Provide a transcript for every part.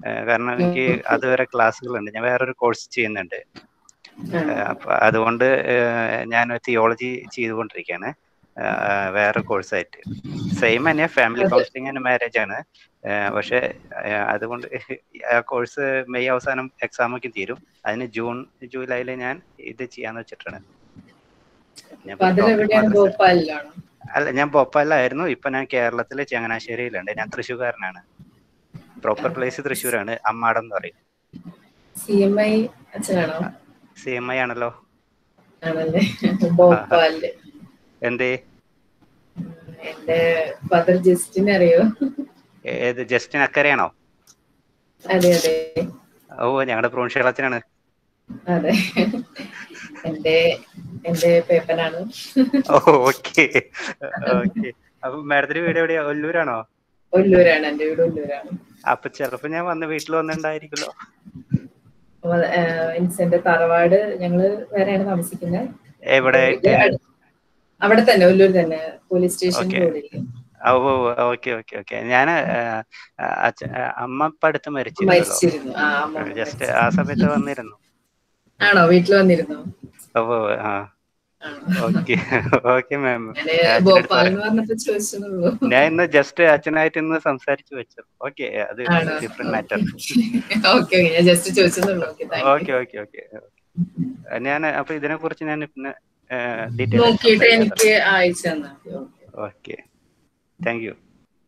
ഏഹ് കാരണം എനിക്ക് അതുവരെ ക്ലാസ്സുകളുണ്ട് ഞാൻ വേറൊരു കോഴ്സ് ചെയ്യുന്നുണ്ട് ഏഹ് അപ്പൊ അതുകൊണ്ട് ഏഹ് ഞാൻ തിയോളജി ചെയ്തുകൊണ്ടിരിക്കുകയാണ് ഏഹ് വേറെ കോഴ്സായിട്ട് സെയിം തന്നെ ഫാമിലി അത് കൗൺസിലിംഗ് ആൻഡ് മാരേജ് ആണ് ഏഹ് പക്ഷെ ഏഹ് അതുകൊണ്ട് ആ കോഴ്സ് മെയ് അവസാനം എക്സാം ഒക്കെ തീരും അതിന് ജൂൺ ജൂലൈയിൽ ഞാൻ ഇത് ചെയ്യാന്ന് വെച്ചിട്ടാണ് ഞാൻ അപ്പൊ ടോപ്പിക് അതിലെവിടെയാണ് മാത്രം സെലക്ട് ഭോപ്പാലിലാണോ അല്ല ഞാൻ ഭോപ്പാലിലായിരുന്നു ഇപ്പൊ ഞാൻ കേരളത്തിലെ ചങ്ങനാശ്ശേരിയിലുണ്ട് ഞാൻ തൃശ്ശൂർക്കാരനാണ് പ്രോപ്പർ പ്ലേസ് തൃശ്ശൂരാണ് അമ്മാടം എന്ന് പറയും സി എം ഐ അച്ഛനാണോ സി എം ഐ ആണല്ലോ ആണല്ലേ ഭോപ്പാലില് എന്തേ എന്റെ ഫാദർ ജസ്റ്റിനെ അറിയോ ഏത് ജസ്റ്റിൻ അക്കരയാണോ അതെ അതെ ഓ ഞങ്ങളുടെ പ്രൊൺഷ്യളച്ചനാണ് അതെ എന്റെ എന്റെ പേപ്പനാണ് ഓ ഓക്കെ ഓക്കെ അപ്പൊ മാഡത്തിന്റെ വീട് എവിടെയാ ഒല്ലൂരാണോ ഒല്ലൂരാണ് എന്റെ വീട് ഒല്ലൂരാണ് അപ്പൊ ചിലപ്പോ ഞാൻ വന്ന് വീട്ടിൽ വന്നിട്ടുണ്ടായിരിക്കുമല്ലോ അപ്പൊ, ആഹ്, മീൻസ് എന്റെ തറവാട് ഞങ്ങള് വേറെയാണ് താമസിക്കുന്നത് എവിടെ ഇത് അടു- അവിടെ തന്നെ ഒല്ലൂർ തന്നെ പോലീസ് സ്റ്റേഷൻ Okay. റോഡില് ഓ ഓക്കെ ഓക്കെ ഓക്കെ ഞാൻ അച്ഛ അമ്മ ഇപ്പൊ അടുത്ത് മരിച്ചിരുന്നല്ലോ മരിച്ചിരുന്നു ആ അമ്മ ജസ്റ്റ് ആ സമയത്ത് വന്നിരുന്നു ആണോ വീട്ടിൽ വന്നിരുന്നു ഓ ആ ഓക്കെ ഓക്കെ മാം ഞാന് ഭോപ്പാൽ എന്ന് പറഞ്ഞപ്പോ ചോദിച്ചതുള്ളൂ ഞാൻ ഇന്ന് ജസ്റ്റ് അച്ഛനായിട്ട് ഇന്ന് സംസാരിച്ചു വെച്ചു ഓക്കെ അത് ആണോ ഡിഫറെന്റ് മാറ്റർ ഓക്കെ ഓക്കെ ഞാൻ ജസ്റ്റ് ചോദിച്ചതുള്ളൂ okay thank okay okay okay ഞാൻ അപ്പൊ ഇതിനെ കുറിച്ച് ഞാൻ പിന്നെ യു നോക്കിയിട്ട് എനിക്ക് അയച്ചു തന്നാ മതി ഓക്കെ ഓക്കെ താങ്ക് യു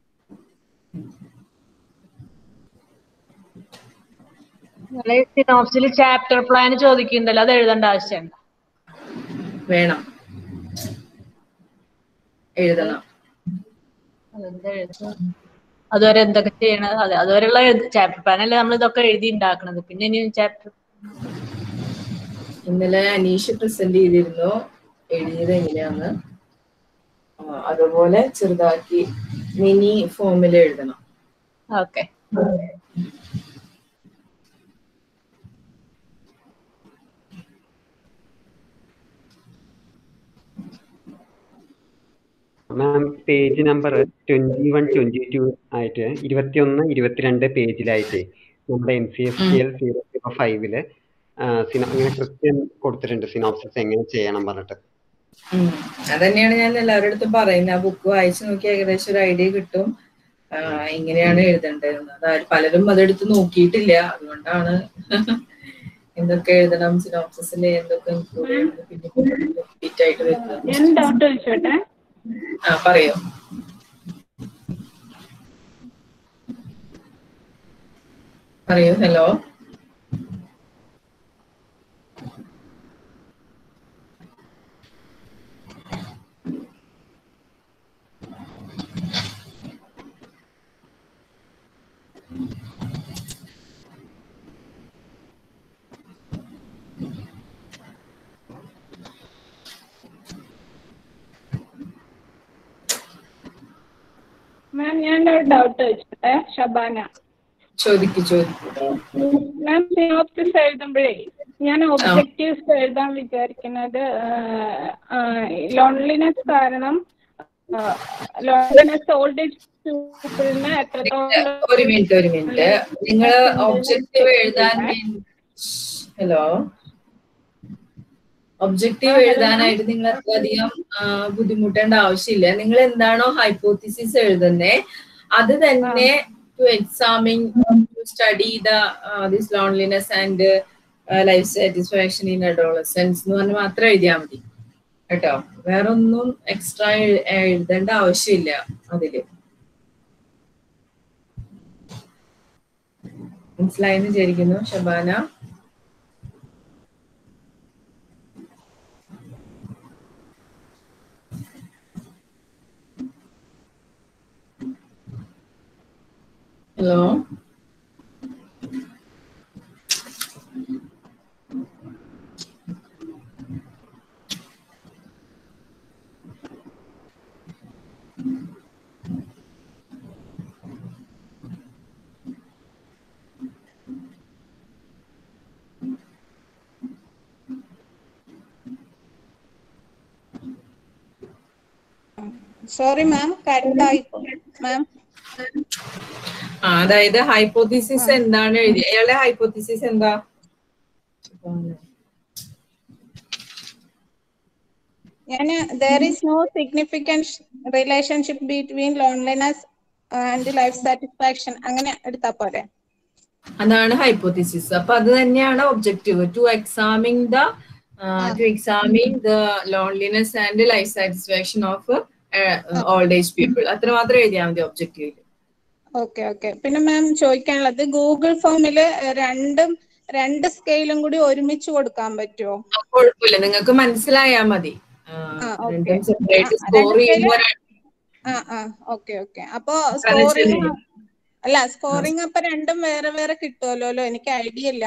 സിനോപ്സിൽ ചാപ്റ്റർ പ്ലാൻ ചോദിക്കുന്നുണ്ടല്ലോ അത് എഴുതേണ്ട ആവശ്യമുണ്ട് വേണം എഴുതണം അതെന്താ എഴുതുക? അതുവരെ എന്തൊക്കെ ചെയ്യണത് അതെ അതുവരെയുള്ള ചാപ്റ്റർ പ്ലാൻ അല്ലേ നമ്മൾ ഇതൊക്കെ എഴുതി ഉണ്ടാക്കണത് പിന്നെ ഇനി ചാപ്റ്റർ ഇന്നലെ അനീഷ് പ്രസന്റ് ചെയ്തിരുന്നു എഴുതിയത് എങ്ങനെയാന്ന് ആ, അതുപോലെ ചെറുതാക്കി മിനി ഫോമിൽ എഴുതണം okay ma'am page number twenty one twenty two ആയിട്ട് ഇരുപത്തിയൊന്ന് ഇരുപത്തിരണ്ട് പേജിലായിട്ട് നമ്മുടെ M C S T L zero zero ഫൈവില് അങ്ങനെ കൃത്യം കൊടുത്തിട്ടുണ്ട് സിനോപ്സിസ് എങ്ങനെ ചെയ്യണം പറഞ്ഞിട്ട് ഉം. അതന്നെയാണ് ഞാൻ എല്ലാവരുടെ അടുത്തും പറയുന്നത് ആ ബുക്ക് വായിച്ചു നോക്കി ഏകദേശം ഒരു ഐഡിയ കിട്ടും ആ, ഇങ്ങനെയാണ് എഴുതേണ്ടതെന്ന് അതായത് പലരും അതെടുത്ത് നോക്കിയിട്ടില്ല അതുകൊണ്ടാണ് എന്തൊക്കെ എഴുതണം സിനോപ്സിസിൽ എന്തൊക്കെ ഇൻക്ലൂഡ് ചെയ്യണം പിന്നെ റിപ്പീറ്റ് ആയിട്ട് വരുന്നത് ഞാൻ ഡൗട്ട് ചോദിച്ചോട്ടെ ആ പറയൂ പറയൂ ഹലോ മാം ഞാൻ ഒരു ഡൗട്ട് ചോദിച്ചോട്ടെ ഷബാന ചോദിക്കൂ ചോദിക്കൂ മാം സിനോപ്സിസ് എഴുതുമ്പോഴേ ഞാൻ ഒബ്ജക്റ്റീവ്സ് എഴുതാൻ വിചാരിക്കുന്നത് ലോൺലിനെസ് കാരണം ലോൺലിനെസ് ഓൾഡ് ഏജ് പീപ്പിളിന് എത്രത്തോളം ഒരു മിനിറ്റ് ഒരു മിനിറ്റ് നിങ്ങൾ ഒബ്ജക്റ്റീവ് എഴുതാൻ ഹലോ ഒബ്ജക്റ്റീവ് എഴുതാനായിട്ട് നിങ്ങൾ അത്രയധികം ആ, ബുദ്ധിമുട്ടേണ്ട ആവശ്യമില്ല നിങ്ങൾ എന്താണോ ഹൈപ്പോത്തിസിസ് എഴുതുന്നേ അത് തന്നെ to examine to study the this loneliness and life satisfaction in adolescence എന്ന് പറഞ്ഞ് മാത്രം എഴുതിയാൽ മതി കേട്ടോ വേറെ ഒന്നും എക്സ്ട്രാ എഴുതേണ്ട ആവശ്യമില്ല അതില് മനസ്സിലായെന്ന് വിചാരിക്കുന്നു ഷബാന ഹലോ സോറി മാം കട്ടായി മാം ആ അതായത് ഹൈപ്പോത്തിസിസ് എന്താണ് എഴുതി അയാളുടെ ഹൈപ്പോത്തിസിസ് എന്താ ഞാന് there is no significant relationship between loneliness and life satisfaction അങ്ങനെ എടുത്താ പോരെ അതാണ് ഹൈപ്പോത്തിസിസ് അപ്പൊ അത് തന്നെയാണ് objective to examine the to examine the loneliness and life satisfaction of old age people അത്ര മാത്രം എഴുതിയാൽ മതി ഒബ്ജക്റ്റീവിൽ ഓക്കെ ഓക്കെ പിന്നെ മാം ചോദിക്കാനുള്ളത് ഗൂഗിൾ ഫോമില് രണ്ടും രണ്ട് സ്കെയിലും കൂടി ഒരുമിച്ച് കൊടുക്കാൻ പറ്റുമോ കുഴപ്പമില്ല നിങ്ങൾക്ക് മനസ്സിലായാ മതി ആ, ആ, okay. രണ്ടും സെപ്പറേറ്റ് ആ, സ്കോർ രണ്ട് ചെയ്യുമ്പോൾ ആ ആ ഓക്കെ ഓക്കെ അപ്പൊ സ്കോറിംഗ് മനസ്സിലായി. അല്ല സ്കോറിംഗ് അപ്പൊ രണ്ടും വേറെ വേറെ കിട്ടുമല്ലോ എനിക്ക് ഐഡിയ ഇല്ല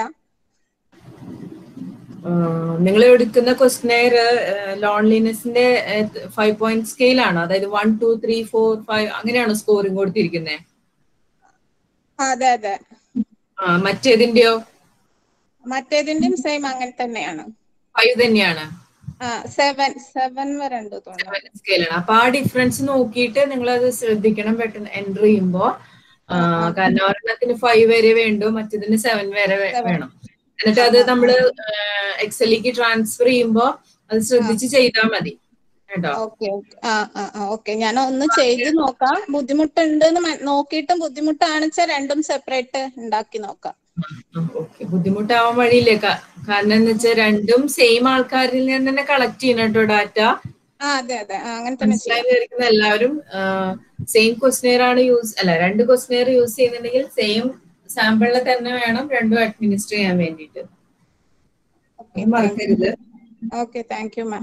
നിങ്ങൾ എടുക്കുന്ന ക്വസ്റ്റനെയർ ലോൺലിനെസിന്റെ ഫൈവ് പോയിന്റ് സ്കെയിൽ ആണോ അതായത് one two three four five അങ്ങനെയാണോ സ്കോറിംഗ് കൊടുത്തിരിക്കുന്നത് ആ, അതെ അതെ മറ്റേതിന്റെയോ മറ്റേതിന്റെയും സെയിം അങ്ങനെ തന്നെയാണ് ഫൈവ് തന്നെയാണ് ആ സെവൻ സെവൻ വരെ ഉണ്ട് തോന്നുന്നു സ്കെയിലാണ് അപ്പൊ ആ ഡിഫറൻസ് നോക്കിയിട്ട് നിങ്ങൾ അത് ശ്രദ്ധിക്കണം പെട്ടെന്ന് എൻ്റർ ചെയ്യുമ്പോ ആ, കാരണം ഒരെണ്ണത്തിന് ഫൈവ് വരെ വേണ്ടു മറ്റേതിന് സെവൻ വരെ വേ- Seven. വേണം എന്നിട്ട് അത് നമ്മള് എക്സലിലേക്ക് ട്രാൻസ്ഫർ ചെയ്യുമ്പോ അത് ശ്രദ്ധിച്ച് ചെയ്താൽ മതി കേട്ടോ ഓക്കെ ആ ആ ആ ഓക്കെ ഞാൻ ഒന്ന് ചെയ്ത് നോക്കാം ബുദ്ധിമുട്ടുണ്ട് നോക്കിയിട്ടും ബുദ്ധിമുട്ടാണെച്ചാൽ രണ്ടും സെപ്പറേറ്റ് ഉണ്ടാക്കി നോക്കാം ഓക്കെ ബുദ്ധിമുട്ടാവാൻ വഴിയില്ല ക- കാരണം എന്ന് വെച്ചാൽ രണ്ടും സെയിം ആൾക്കാരിൽ നിന്ന് തന്നെ കളക്ട് ചെയ്യണം കേട്ടോ ഡാറ്റ ആ അതെ അതെ ആ, അങ്ങനെ തന്നെ മനസ്സിലായി ചെയ്യാം വിചാരിക്കുന്ന എല്ലാവരും സെയിം ക്വസ്റ്റനെയർ ആണ് യൂസ് അല്ല രണ്ട് ക്വസ്റ്റനെയർ യൂസ് ചെയ്യുന്നുണ്ടെങ്കിൽ സെയിം സാമ്പിളിൽ തന്നെ വേണം രണ്ടും അഡ്മിനിസ്റ്റർ ചെയ്യാൻ വേണ്ടിയിട്ട് ഓക്കെ മറക്കരുത് okay thank you ma'am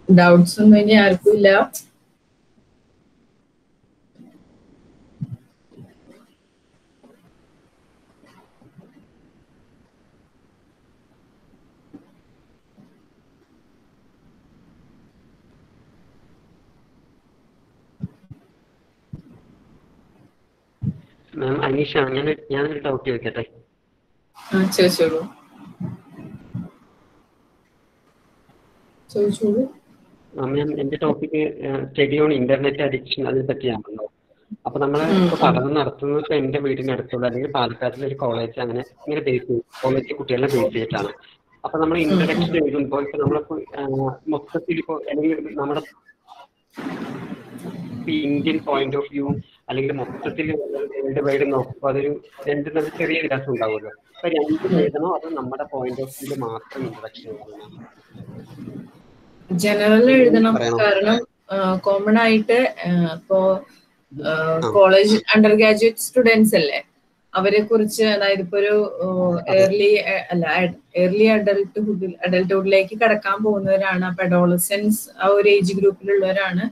doubts ഒന്നും ഇനി ആർക്കും ഇല്ല മാം അനീഷ ഞാൻ ഞാനൊരു ഡൗട്ട് ചോദിക്കട്ടെ ആ ചോദിച്ചോളൂ ചോദിച്ചോളൂ മാം എന്റെ topic study on internet addiction അതിനെ പറ്റിയാണല്ലോ അപ്പൊ നമ്മൾ ഇപ്പൊ പഠനം നടത്തുന്നത് ഇപ്പൊ എന്റെ വീടിന്റെ അടുത്തുള്ള അല്ലെങ്കിൽ പാലക്കാട്ടിലെ ഒരു കോളേജ് അങ്ങനെ ഇങ്ങനെ ബേസ് ചെയ്ത് കോളേജ് കുട്ടികളെ ബേസ് ചെയ്തിട്ടാണ് അപ്പൊ നമ്മൾ ഇൻട്രഡക്ഷൻ എഴുതുമ്പോൾ ഇപ്പൊ നമ്മളിപ്പോ മൊത്തത്തിൽ ഇപ്പോ അല്ലെങ്കിൽ നമ്മുടെ ഇന്ത്യൻ പോയിന്റ് ഓഫ് വ്യൂ അല്ലെങ്കിൽ മൊത്തത്തിൽ വേൾഡ് വൈഡ് നോക്കുമ്പോൾ അതൊരു രണ്ട് നല്ല ചെറിയ വ്യത്യാസം ഉണ്ടാവുമല്ലോ അപ്പൊ രണ്ടും എഴുതണോ അതോ നമ്മുടെ പോയിന്റ് ഓഫ് വ്യൂ മാത്രം ഇൻട്രഡക്ഷൻ എഴുതണോ ജനറൽ എഴുതണം പറയണം. കാരണം കോമൺ ആയിട്ട് ആ, ഇപ്പോ കോളേജ് അണ്ടർ ഗ്രാജുവേറ്റ് സ്റ്റുഡൻസ് അല്ലേ അവരെ കുറിച്ച് അതായത് ഇപ്പൊ ഒരു ഏർലി അല്ല ഏർലി അഡൽട്ട്ഹുഡിൽ അഡൽട്ട്ഹുഡിലേക്ക് കടക്കാൻ പോകുന്നവരാണ് അപ്പൊ അഡോളസൻസ് ആ ഒരു ഏജ് ഗ്രൂപ്പിലുള്ളവരാണ്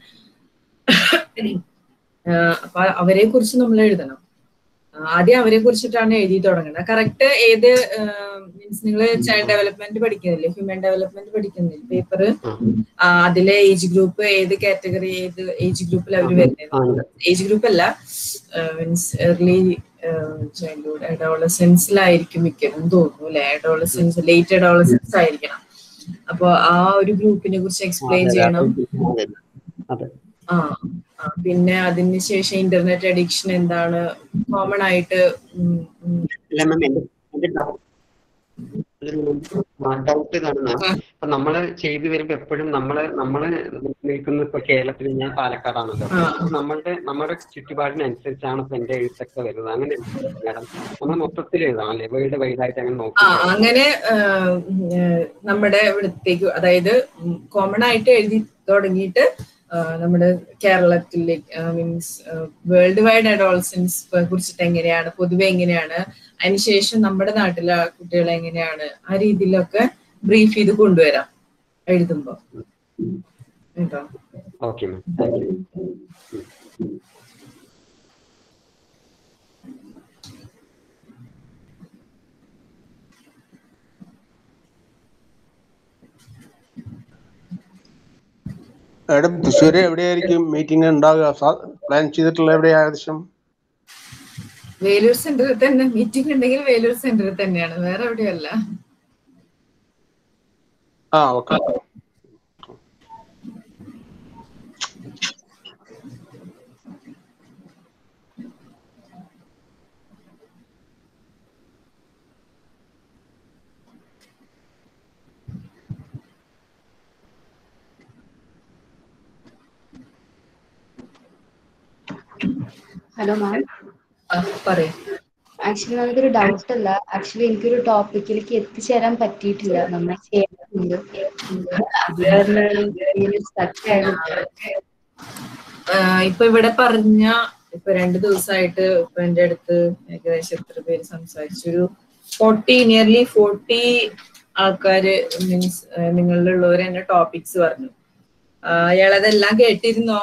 ആ, അപ്പൊ അവരെ കുറിച്ച് നമ്മൾ എഴുതണം ആ, ആദ്യം അവരെ കുറിച്ചിട്ടാണ് എഴുതി തുടങ്ങുന്നത് കറക്റ്റ് ഏത് മീൻസ് നിങ്ങൾ ചൈൽഡ് ഡെവലപ്മെന്റ് പഠിക്കുന്നില്ലേ ഹ്യൂമൻ ഡെവലപ്മെന്റ് പഠിക്കുന്നില്ലേ പേപ്പർ അതിലെ ഏജ് ഗ്രൂപ്പ് ഏത് കാറ്റഗറി ഏത് ഏജ് ഗ്രൂപ്പിൽ അവർ വരുന്നത് ഏജ് ഗ്രൂപ്പ് അല്ല മീൻസ് ഏർലി ചൈൽഡ്ഹുഡ് അഡോളസെൻസിലായിരിക്കും മിക്കതും തോന്നുന്നു അല്ലെ അഡോളസെൻസ് ലേറ്റ് അഡോളസെൻസ് ആയിരിക്കണം അപ്പൊ ആ ഒരു ഗ്രൂപ്പിനെ കുറിച്ച് എക്സ്പ്ലെയിൻ ചെയ്യണം അതെ ആ ആ, പിന്നെ അതിന് ശേഷം ഇന്റർനെറ്റ് അഡിക്ഷൻ എന്താണ് കോമൺ ആയിട്ട് ഉം, ഉം, അല്ല മാം എന്റെ എന്റെ ഡൗട്ട് ഇതാണ് മാം അപ്പൊ നമ്മള് ചെയ്തു വരുമ്പോ എപ്പോഴും നമ്മള് നമ്മള് നിൽക്കുന്ന ഇപ്പൊ കേരളത്തിൽ ഞാൻ പാലക്കാടാണല്ലോ ആ. അപ്പൊ നമ്മളുടെ നമ്മുടെ ചുറ്റുപാടിനനുസരിച്ചാണ് ഇപ്പൊ എന്റെ എഴുത്തൊക്കെ വരുന്നത് അങ്ങനെ മാഡം നമ്മൾ മൊത്തത്തിൽ എഴുതാം അല്ലെ വേൾഡ് വൈഡ് ആയിട്ട് അങ്ങനെ ആ നോക്കി അങ്ങനെ ആ, ഉം, ഏ, നമ്മുടെ ഇവിടത്തേക്ക് അതായത് കോമൺ ആയിട്ട് എഴുതി തുടങ്ങിയിട്ട് ആ, നമ്മുടെ കേരളത്തിലേക്ക് മീൻസ് വേൾഡ് വൈഡ് അഡോൾസൻസ് കുറിച്ചിട്ട് എങ്ങനെയാണ് പൊതുവെ എങ്ങനെയാണ് അതിനുശേഷം നമ്മുടെ നാട്ടിലെ കുട്ടികളെ എങ്ങനെയാണ് ആ രീതിയിലൊക്കെ ബ്രീഫ് ചെയ്ത് കൊണ്ടുവരാം എഴുതുമ്പോ കേട്ടോ okay ma'am thank you madam Thrissur എവിടെയായിരിക്കും മീറ്റിംഗ് ഉണ്ടാകുക പ്ലാൻ ചെയ്തിട്ടുള്ള എവിടെയാ ഏകദേശം വേലൂർ സെന്ററിൽ തന്നെ മീറ്റിംഗ് ഉണ്ടെങ്കിൽ വേലൂർ സെന്ററിൽ തന്നെയാണ് വേറെ എവിടെയല്ല ആ ഓക്കെ ഹലോ മാം ആ, പറയ് ആക്ച്വലി നമുക്കൊരു ഡൗട്ട് അല്ല ആക്ച്വലി എനിക്കൊരു ടോപ്പിക്കിലേക്ക് എത്തിച്ചേരാൻ പറ്റിയിട്ടില്ല നന്നായി ചെയ്യുന്നുണ്ട് അത് കാരണമാണ് സ്റ്റക്ക് ആയത് ആ, ഇപ്പൊ ഇവിടെ പറഞ്ഞ ഇപ്പൊ രണ്ട് ദിവസമായിട്ട് ഇപ്പൊ എന്റെ അടുത്ത് ഏകദേശം എത്ര പേര് സംസാരിച്ചു ഒരു ഫോർട്ടി നിയർലി ഫോർട്ടി ആൾക്കാര് മീൻസ് നിങ്ങളിലുള്ളവർ എന്നെ ടോപ്പിക്സ് പറഞ്ഞു ആ, അയാളതെല്ലാം കേട്ടിരുന്നോ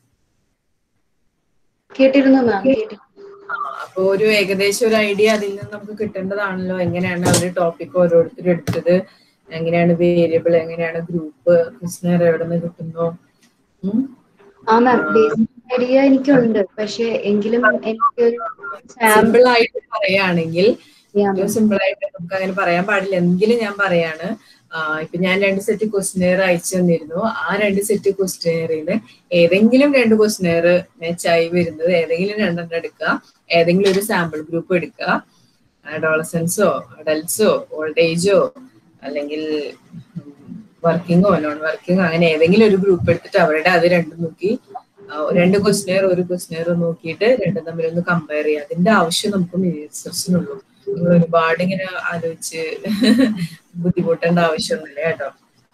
കേട്ടിരുന്നു മാം കേട്ടിരുന്നു ആ, അപ്പൊ ഒരു ഏകദേശം ഒരു ഐഡിയ അതിൽ നിന്ന് നമുക്ക് കിട്ടേണ്ടതാണല്ലോ എങ്ങനെയാണ് അവര് ടോപ്പിക് ഓരോരുത്തരും എടുത്തത് എങ്ങനെയാണ് വേരിയബിൾ എങ്ങനെയാണ് ഗ്രൂപ്പ് ക്വസ്റ്റനർ എവിടെ നിന്ന് കിട്ടുന്നു ഉം. ആ മാം ബേസിക് ഐഡിയ എനിക്കുണ്ട് പക്ഷെ എങ്കിലും എനിക്കൊരു സിമ്പിൾ ആയിട്ട് പറയുകയാണെങ്കിൽ Yeah, ഏറ്റവും സിമ്പിൾ ആയിട്ട് നമുക്ക് അങ്ങനെ പറയാൻ പാടില്ല എങ്കിലും ഞാൻ പറയാണ് ആ, ഇപ്പൊ ഞാൻ രണ്ട് സെറ്റ് ക്വസ്റ്റിനെയർ അയച്ചു തന്നിരുന്നു ആ രണ്ട് സെറ്റ് ക്വസ്റ്റിനെയറിൽ നിന്ന് ഏതെങ്കിലും രണ്ട് ക്വസ്റ്റിനെയർ മാച്ചായി വരുന്നത് ഏതെങ്കിലും രണ്ടെണ്ണം എടുക്കുക ഏതെങ്കിലും ഒരു സാമ്പിൾ ഗ്രൂപ്പ് എടുക്കുക അഡോളസൻസോ അഡൽട്സോ ഓൾഡ് ഏജോ അല്ലെങ്കിൽ വർക്കിങ്ങോ നോൺ വർക്കിങ്ങോ അങ്ങനെ ഏതെങ്കിലും ഒരു ഗ്രൂപ്പ് എടുത്തിട്ട് അവരുടെ അത് രണ്ടും നോക്കി ആ, രണ്ട് ക്വസ്റ്റിനെയർ ഒരു ക്വസ്റ്റിനെയർ നോക്കിയിട്ട് രണ്ടും തമ്മിൽ ഒന്ന് കമ്പയർ ചെയ്യുക അതിന്റെ ആവശ്യം നമുക്ക് റിസർച്ചിനുള്ളൂ നിങ്ങൾ ഒരുപാട് ഇങ്ങനെ ആലോചിച്ച് ബുദ്ധിമുട്ടേണ്ട ആവശ്യമൊന്നുമില്ല കേട്ടോ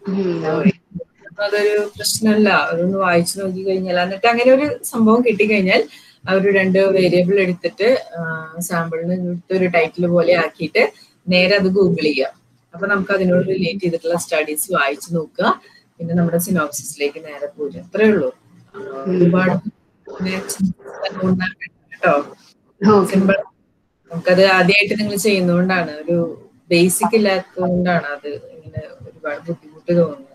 അതൊരു പ്രശ്നമല്ല അതൊന്ന് വായിച്ചു നോക്കി കഴിഞ്ഞാൽ എന്നിട്ട് അങ്ങനെ ഒരു സംഭവം കിട്ടിക്കഴിഞ്ഞാൽ അവർ രണ്ട് വേരിയബിൾ എടുത്തിട്ട് സാമ്പിളിന് ഒരു ടൈറ്റിൽ പോലെ ആക്കിയിട്ട് നേരെ അത് ഗൂഗിൾ ചെയ്യുക അപ്പൊ നമുക്ക് അതിനോട് റിലേറ്റ് ചെയ്തിട്ടുള്ള സ്റ്റഡീസ് വായിച്ചു നോക്കുക പിന്നെ നമ്മുടെ സിനോപ്സിസിലേക്ക് നേരെ പോരും അത്രേ ഉള്ളൂ ആ, ഒരുപാട് പിന്നെ ഉണ്ടാക്കണ്ട കേട്ടോ സിമ്പിൾ നമുക്കത് ആദ്യമായിട്ട് നിങ്ങൾ ചെയ്യുന്നതുകൊണ്ടാണ് ഒരു ബേസിക് ഇല്ലാത്തതുകൊണ്ടാണ് അത് ഇങ്ങനെ ഒരുപാട് ബുദ്ധിമുട്ട് തോന്നുന്നത്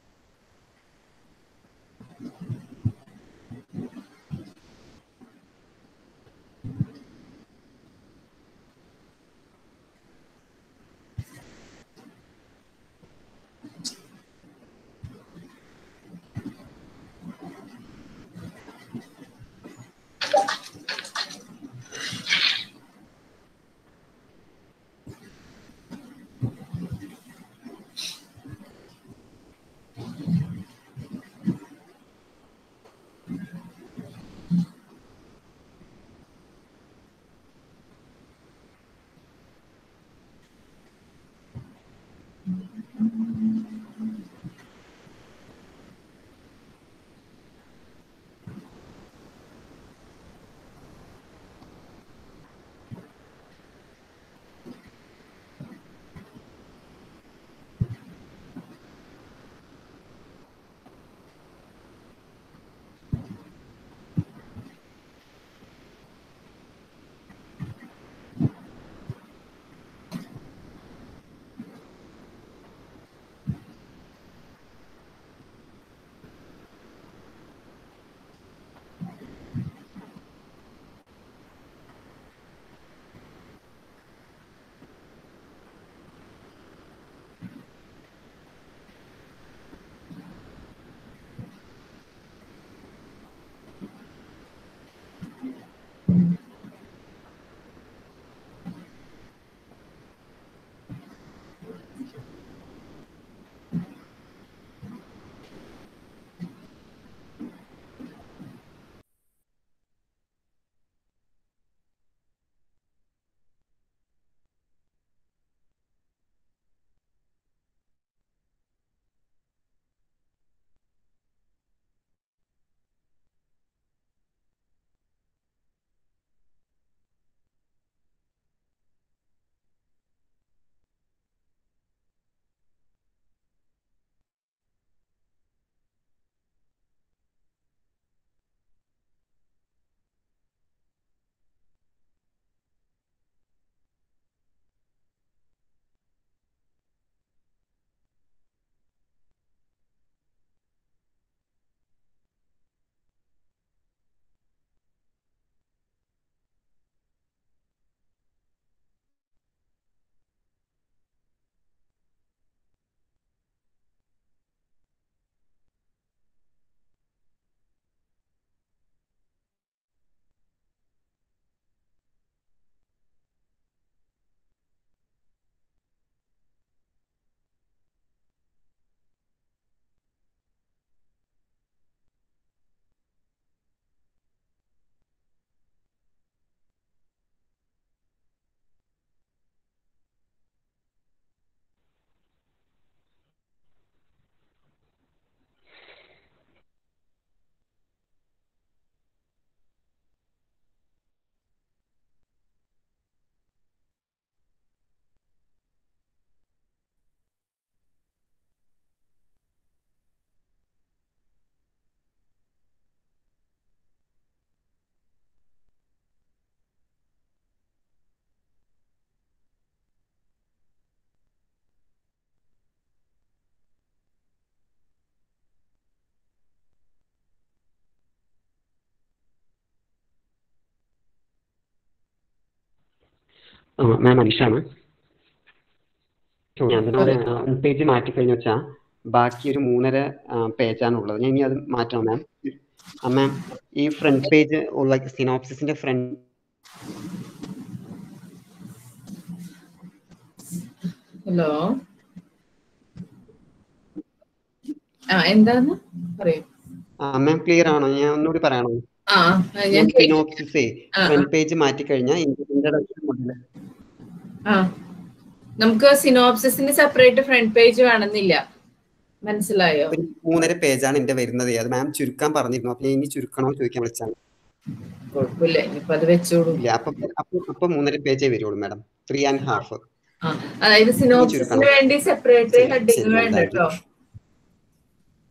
മാം അനീഷാണ് ഞാൻ തന്നെ പേജ് മാറ്റി കഴിഞ്ഞു വെച്ചാൽ ബാക്കി ഒരു മൂന്നര പേജാണ് ഉള്ളത് ഞാൻ ഇനി അത് മാറ്റണം മാം മാം ഈ ഫ്രണ്ട് പേജ് ലൈക്ക് സിനോപ്സിന്റെ ഫ്രണ്ട് ഹലോ ആ എന്താന്ന് പറയൂ മാം ക്ലിയർ ആണോ ഞാൻ ഒന്നുകൂടി പറയണോ ആ ഞാൻ കേട്ടു. സിനോപ്സിസേ ആ, ആ. ഫ്രണ്ട് പേജ് മാറ്റി കഴിഞ്ഞാൽ ഇൻട്രഡക്ഷൻ മുതൽ ആ നമുക്ക് സിനോപ്സിസിന് സെപ്പറേറ്റ് ഫ്രണ്ട് പേജ് വേണമെന്നില്ല മനസ്സിലായോ ഒരു മൂന്നര പേജാണ് എന്റെ വരുന്നത് അത് മാം ചുരുക്കാൻ പറഞ്ഞിരുന്നു അപ്പൊ ഞാൻ ഇനി ചുരുക്കണോ ചോദിക്കാൻ വിളിച്ചാണ് കുഴപ്പമില്ല ഇനിയിപ്പോ അത് വെച്ചോളൂ ഇല്ല അപ്പൊ അപ്പൊ അപ്പൊ മൂന്നര പേജേ വരുള്ളൂ മാഡം ത്രീ ആൻഡ് ഹാഫ് ആ അതായത് സിനോപ്സിസിന് ചുരുക്കണം. വേണ്ടി സെപ്പറേറ്റ് ശരി, ഹെഡിങ് ശരി, വേണ്ട thank you. കേട്ടോ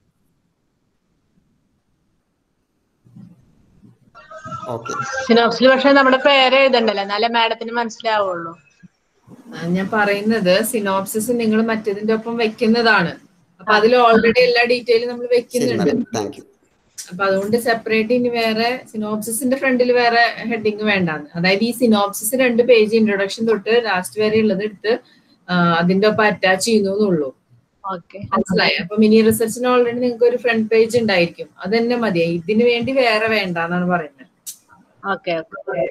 ഓക്കെ സിനോപ്സിൽ പക്ഷെ നമ്മുടെ പേര് എഴുതണ്ടല്ലോ എന്നാലേ മാഡത്തിന് മനസ്സിലാവുള്ളൂ ആ, ഞാൻ പറയുന്നത് സിനോപ്സിസ് നിങ്ങൾ മറ്റേതിന്റെ ഒപ്പം വെക്കുന്നതാണ് അപ്പൊ അതിൽ ഓൾറെഡി എല്ലാ ഡീറ്റെയിലും നമ്മൾ ശരി വെക്കുന്നുണ്ട് മാഡം താങ്ക് യു അപ്പൊ അതുകൊണ്ട് സെപ്പറേറ്റ് ഇനി വേറെ സിനോപ്സിസിന്റെ ഫ്രണ്ടിൽ വേറെ ഹെഡിങ് വേണ്ടാന്ന് അതായത് ഈ സിനോപ്സിസ് രണ്ട് പേജ് ഇൻട്രൊഡക്ഷൻ തൊട്ട് ലാസ്റ്റ് വരെ ഉള്ളത് എടുത്ത് ആ, അതിന്റെ ഒപ്പം അറ്റാച്ച് ചെയ്യുന്നു എന്നുള്ളൂ ഓക്കെ മനസ്സിലായി അപ്പൊ മിനി റിസർച്ചിന് ഓൾറെഡി നിങ്ങൾക്ക് ഒരു ഫ്രണ്ട് പേജ് ഉണ്ടായിരിക്കും അത് തന്നെ മതിയായി ഇതിന് വേണ്ടി വേറെ വേണ്ട എന്നാണ് പറയുന്നത് ഓക്കെ ഓക്കെ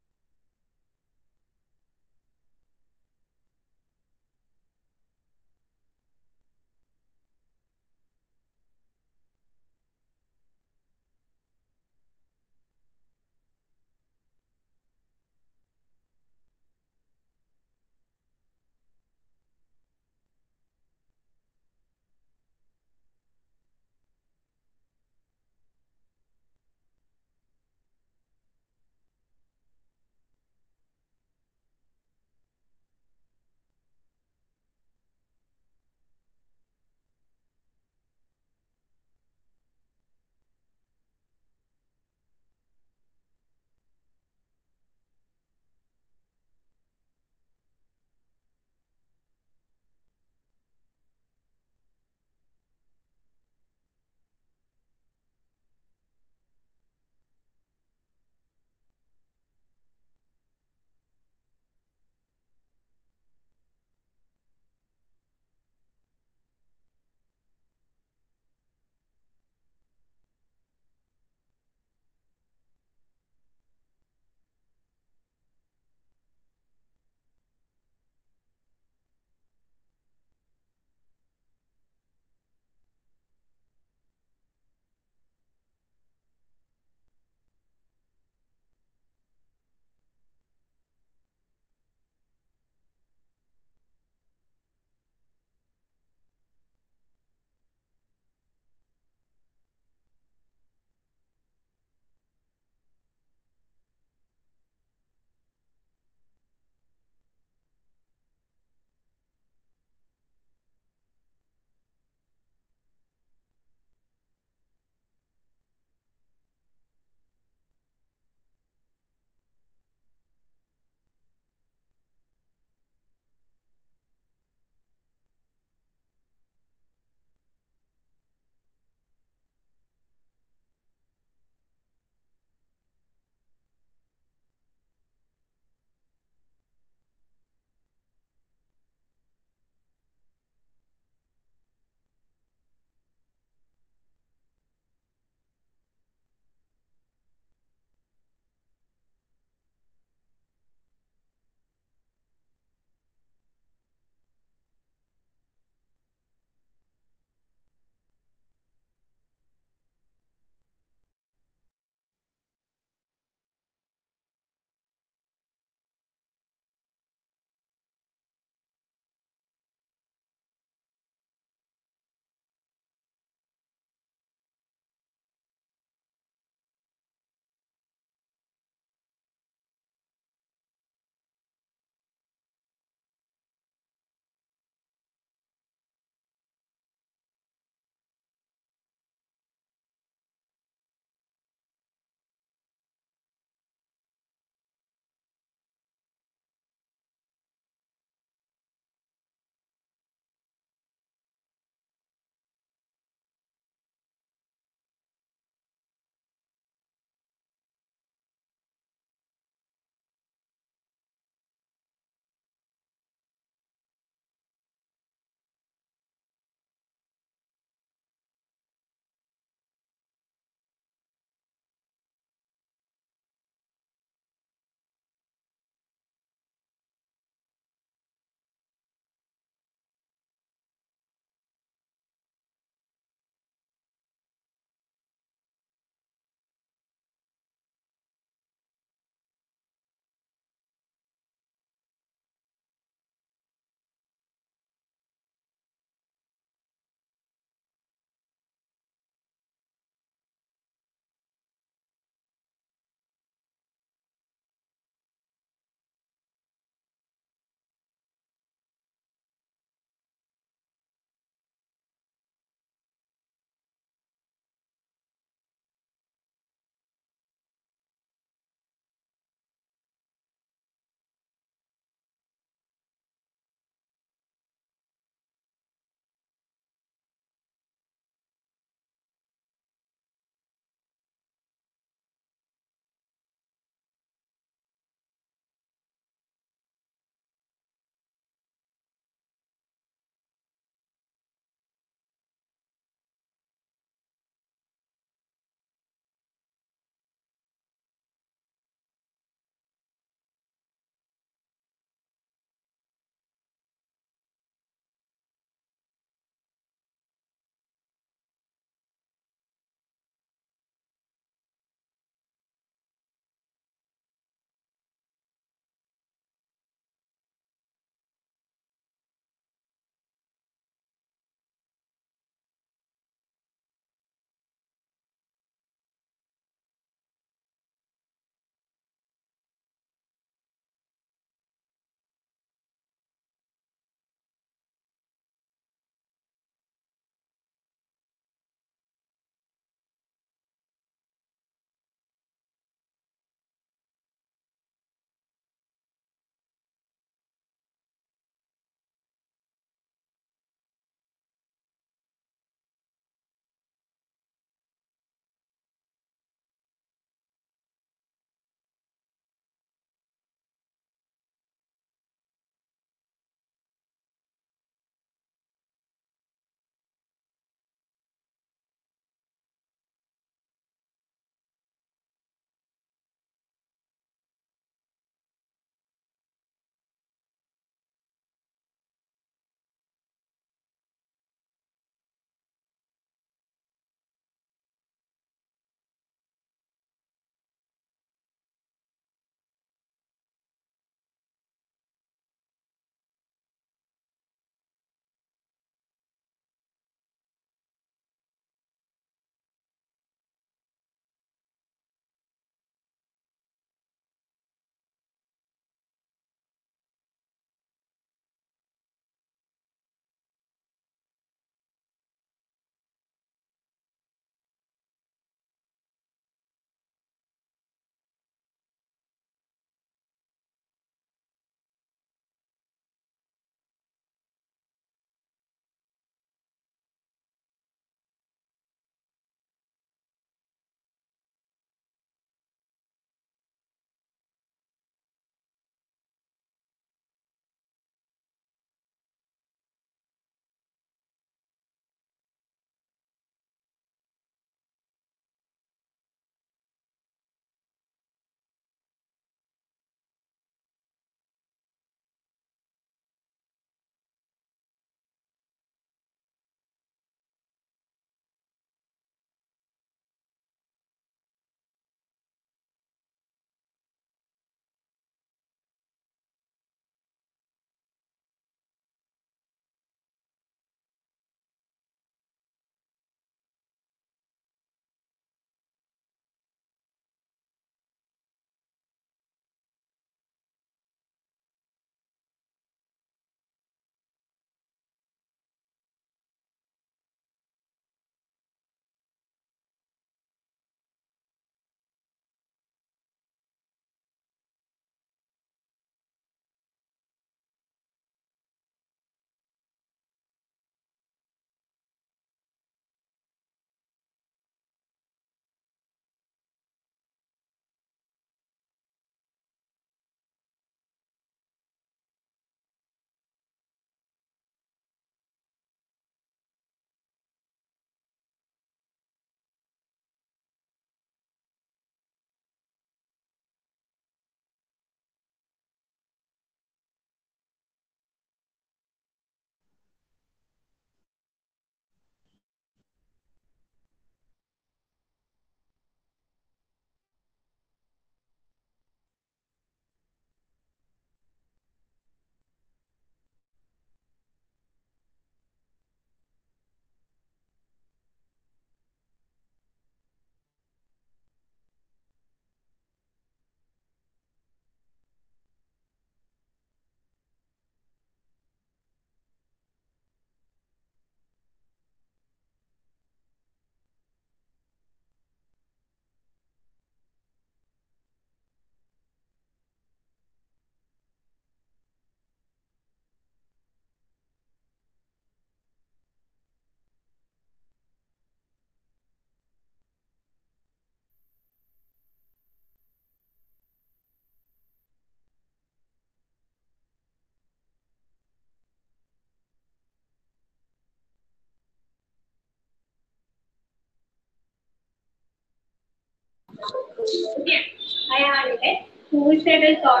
അയാളുടെ suicidal thought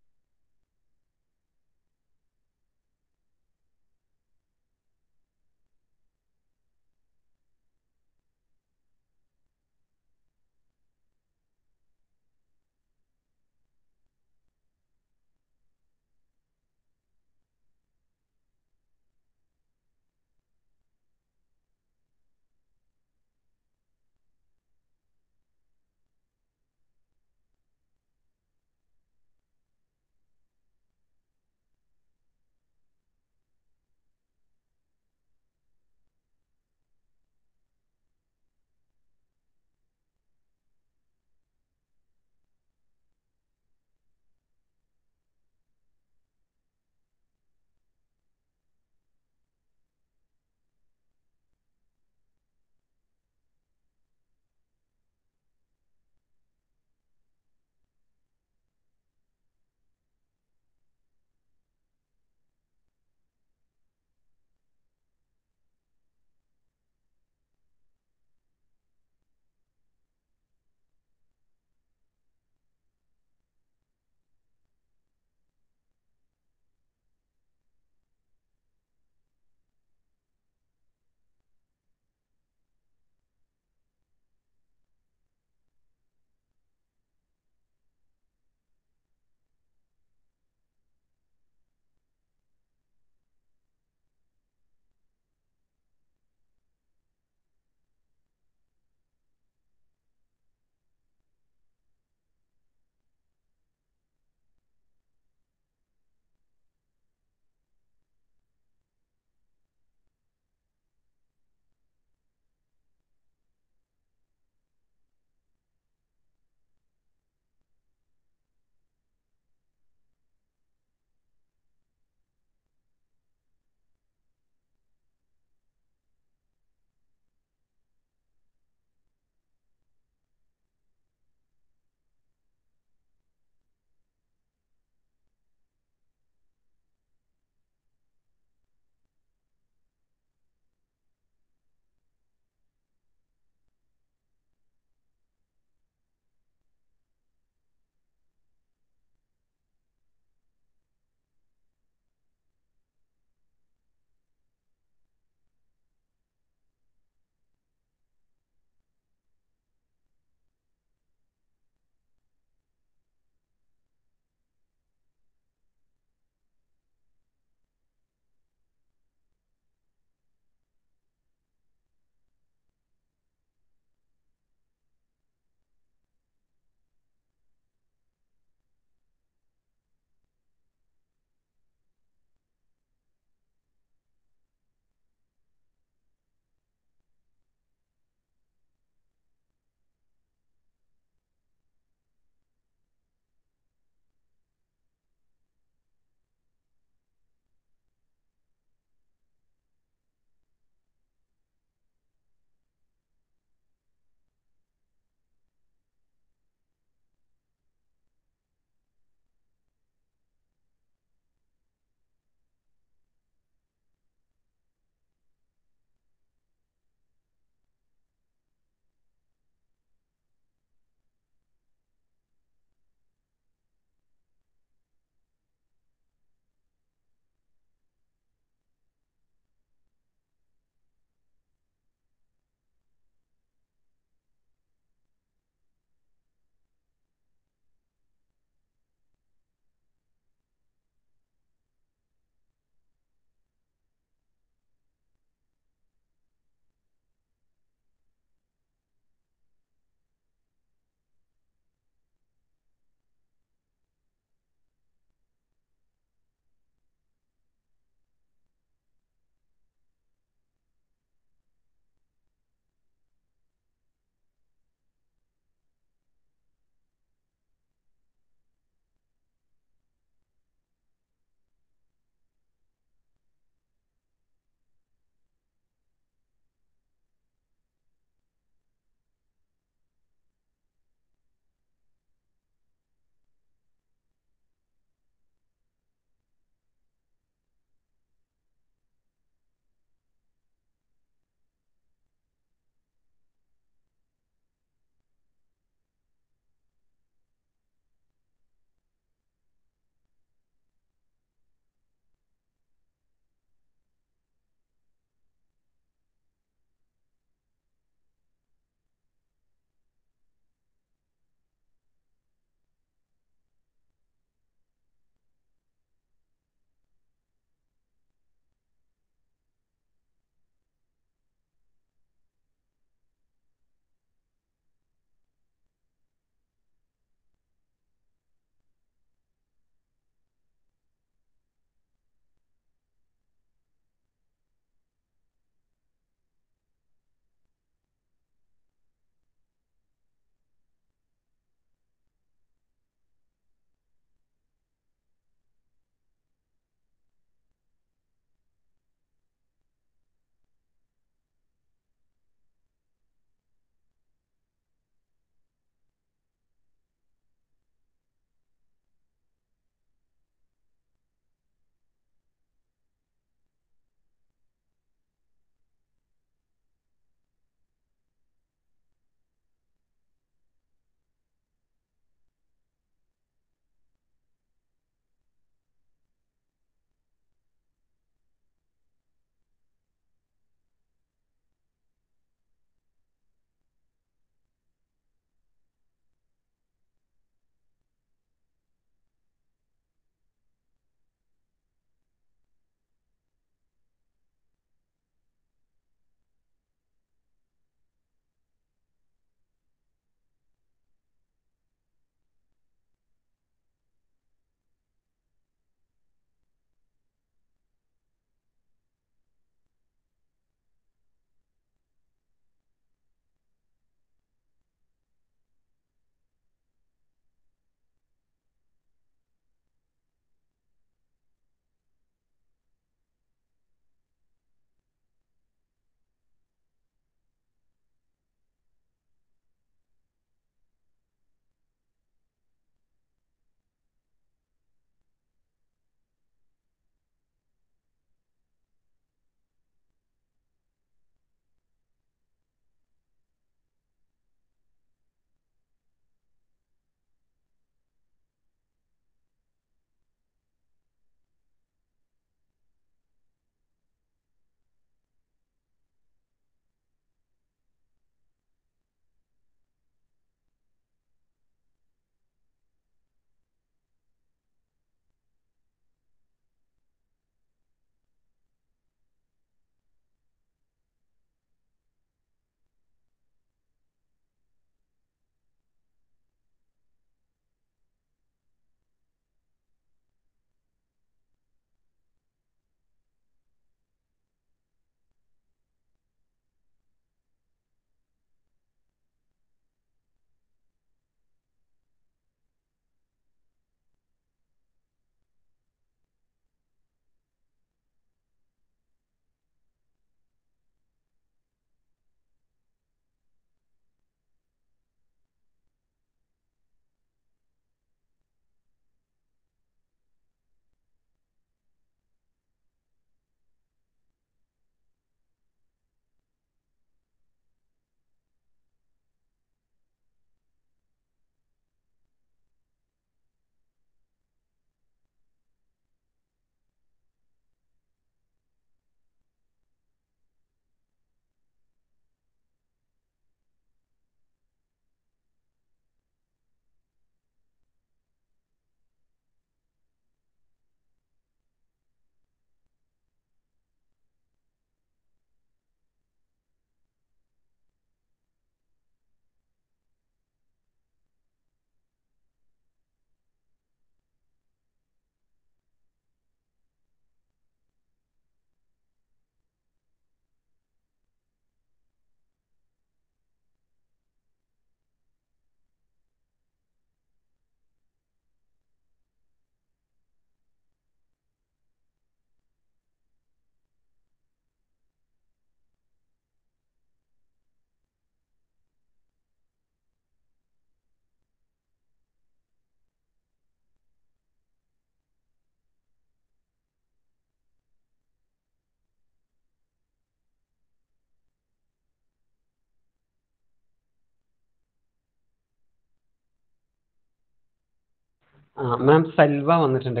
ആ മാം സൽവ വന്നിട്ടുണ്ട്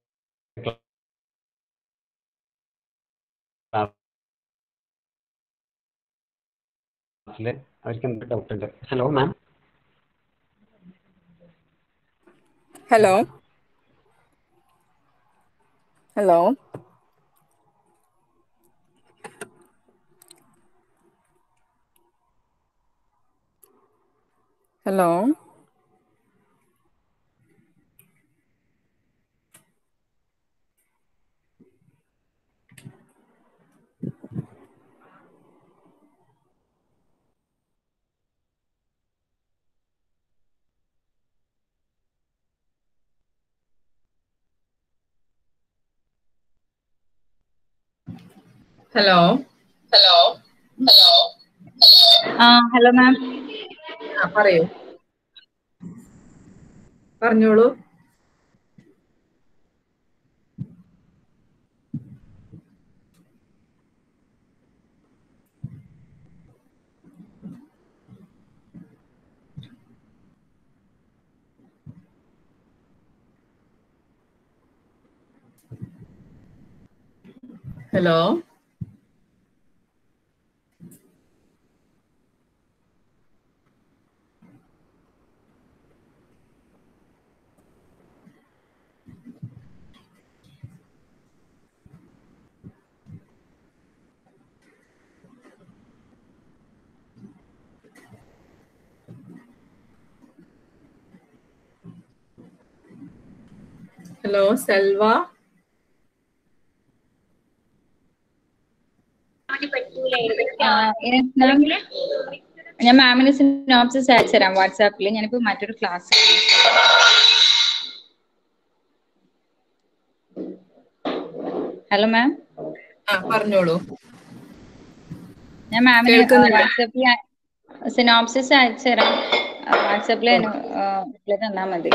ക്ലാസ്സിൽ അവർക്ക് എന്ത് ഡൗട്ട് ഉണ്ട് hello ma'am hello hello hello hello hello hello ആ ഹലോ മാം ആ പറയൂ പറഞ്ഞോളൂ ഹലോ ഹലോ സെൽവ ഞാൻ മാമിന് സിനോപ്സിസ് അയച്ചു തരാം വാട്സാപ്പിൽ ഞാനിപ്പോ മറ്റൊരു ക്ലാസ് ഹലോ മാം ആ പറഞ്ഞോളൂ ഞാൻ മാമിന് കേൾക്കുന്നില്ല. വാട്സാപ്പിൽ സിനോപ്സിസ് അയച്ചു തരാം വാട്സാപ്പിൽ റിപ്ലൈ തന്നാ മതി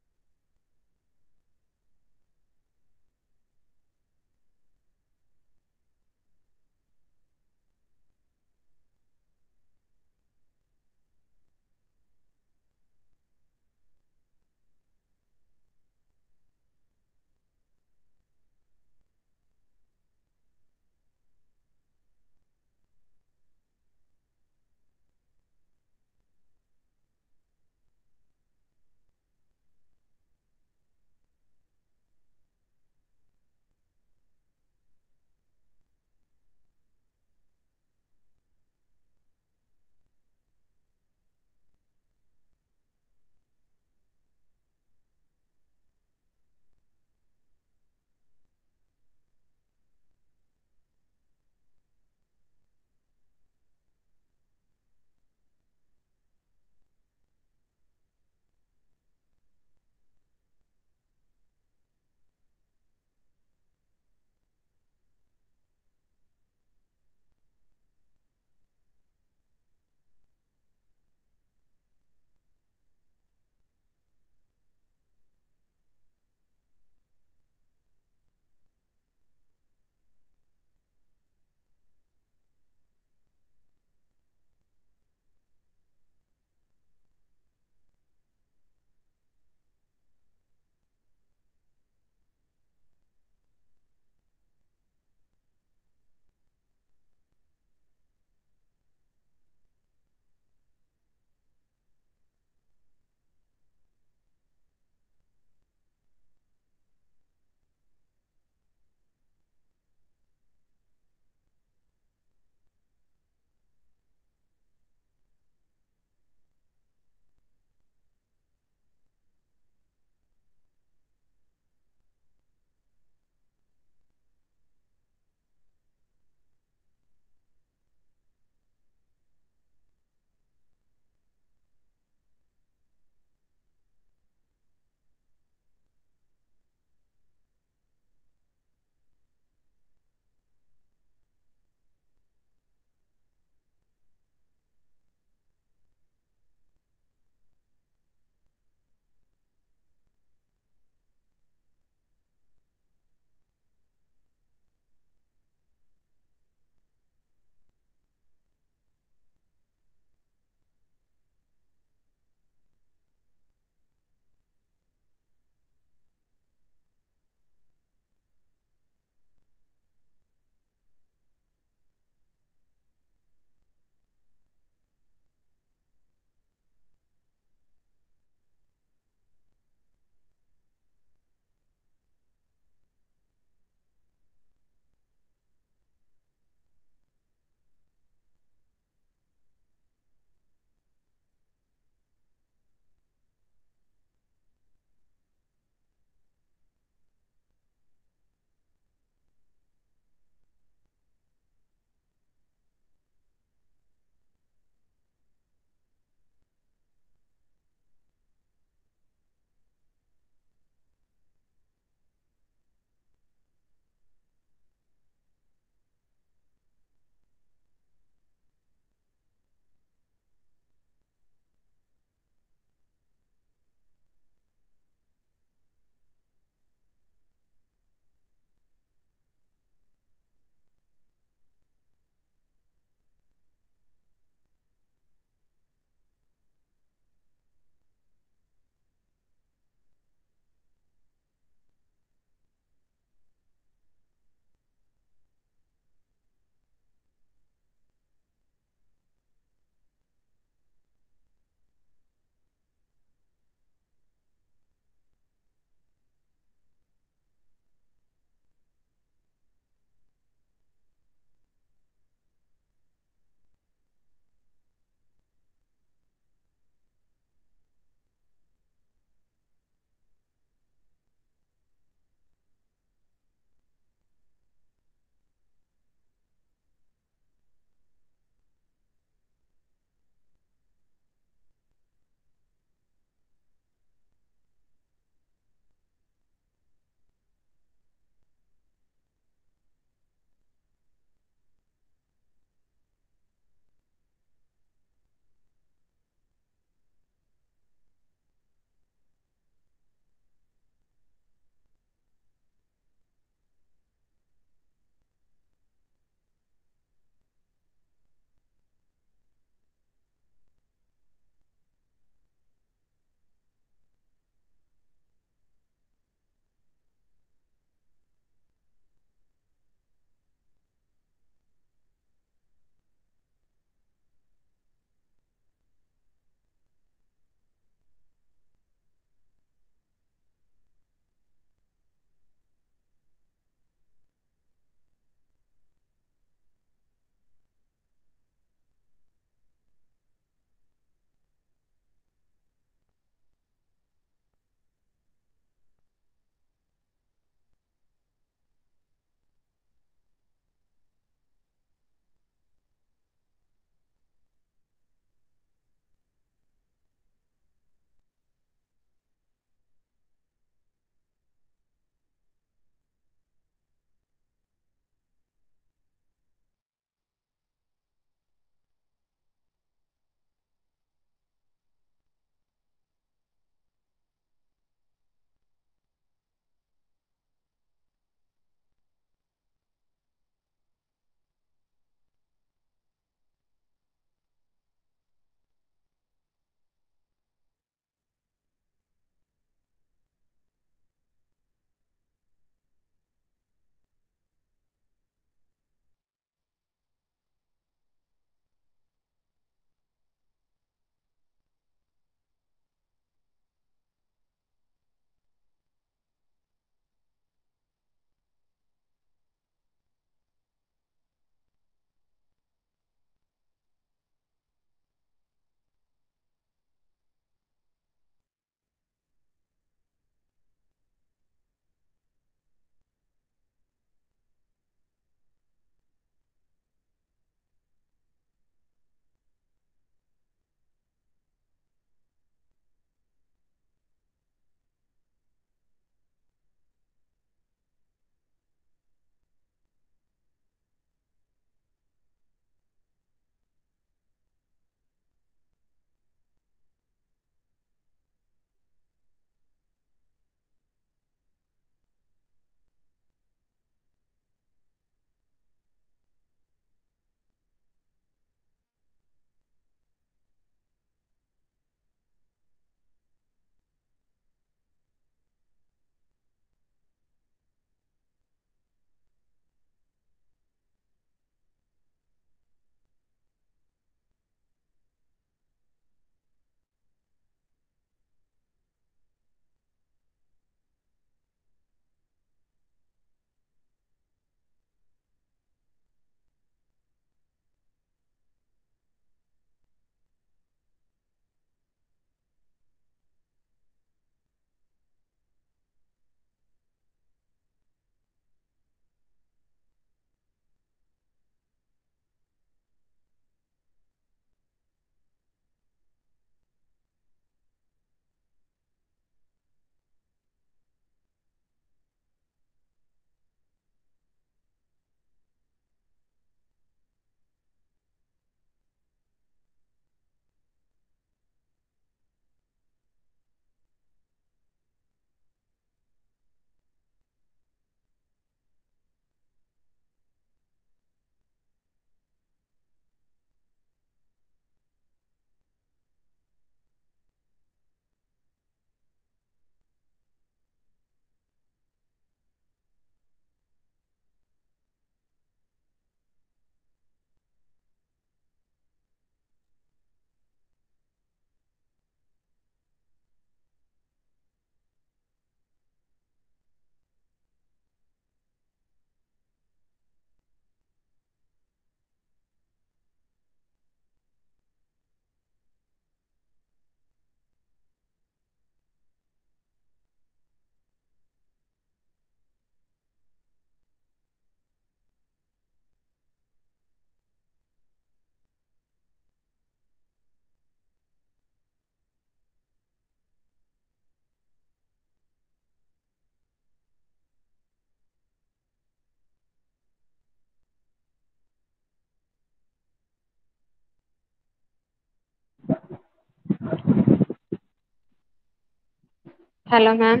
ഹലോ മാം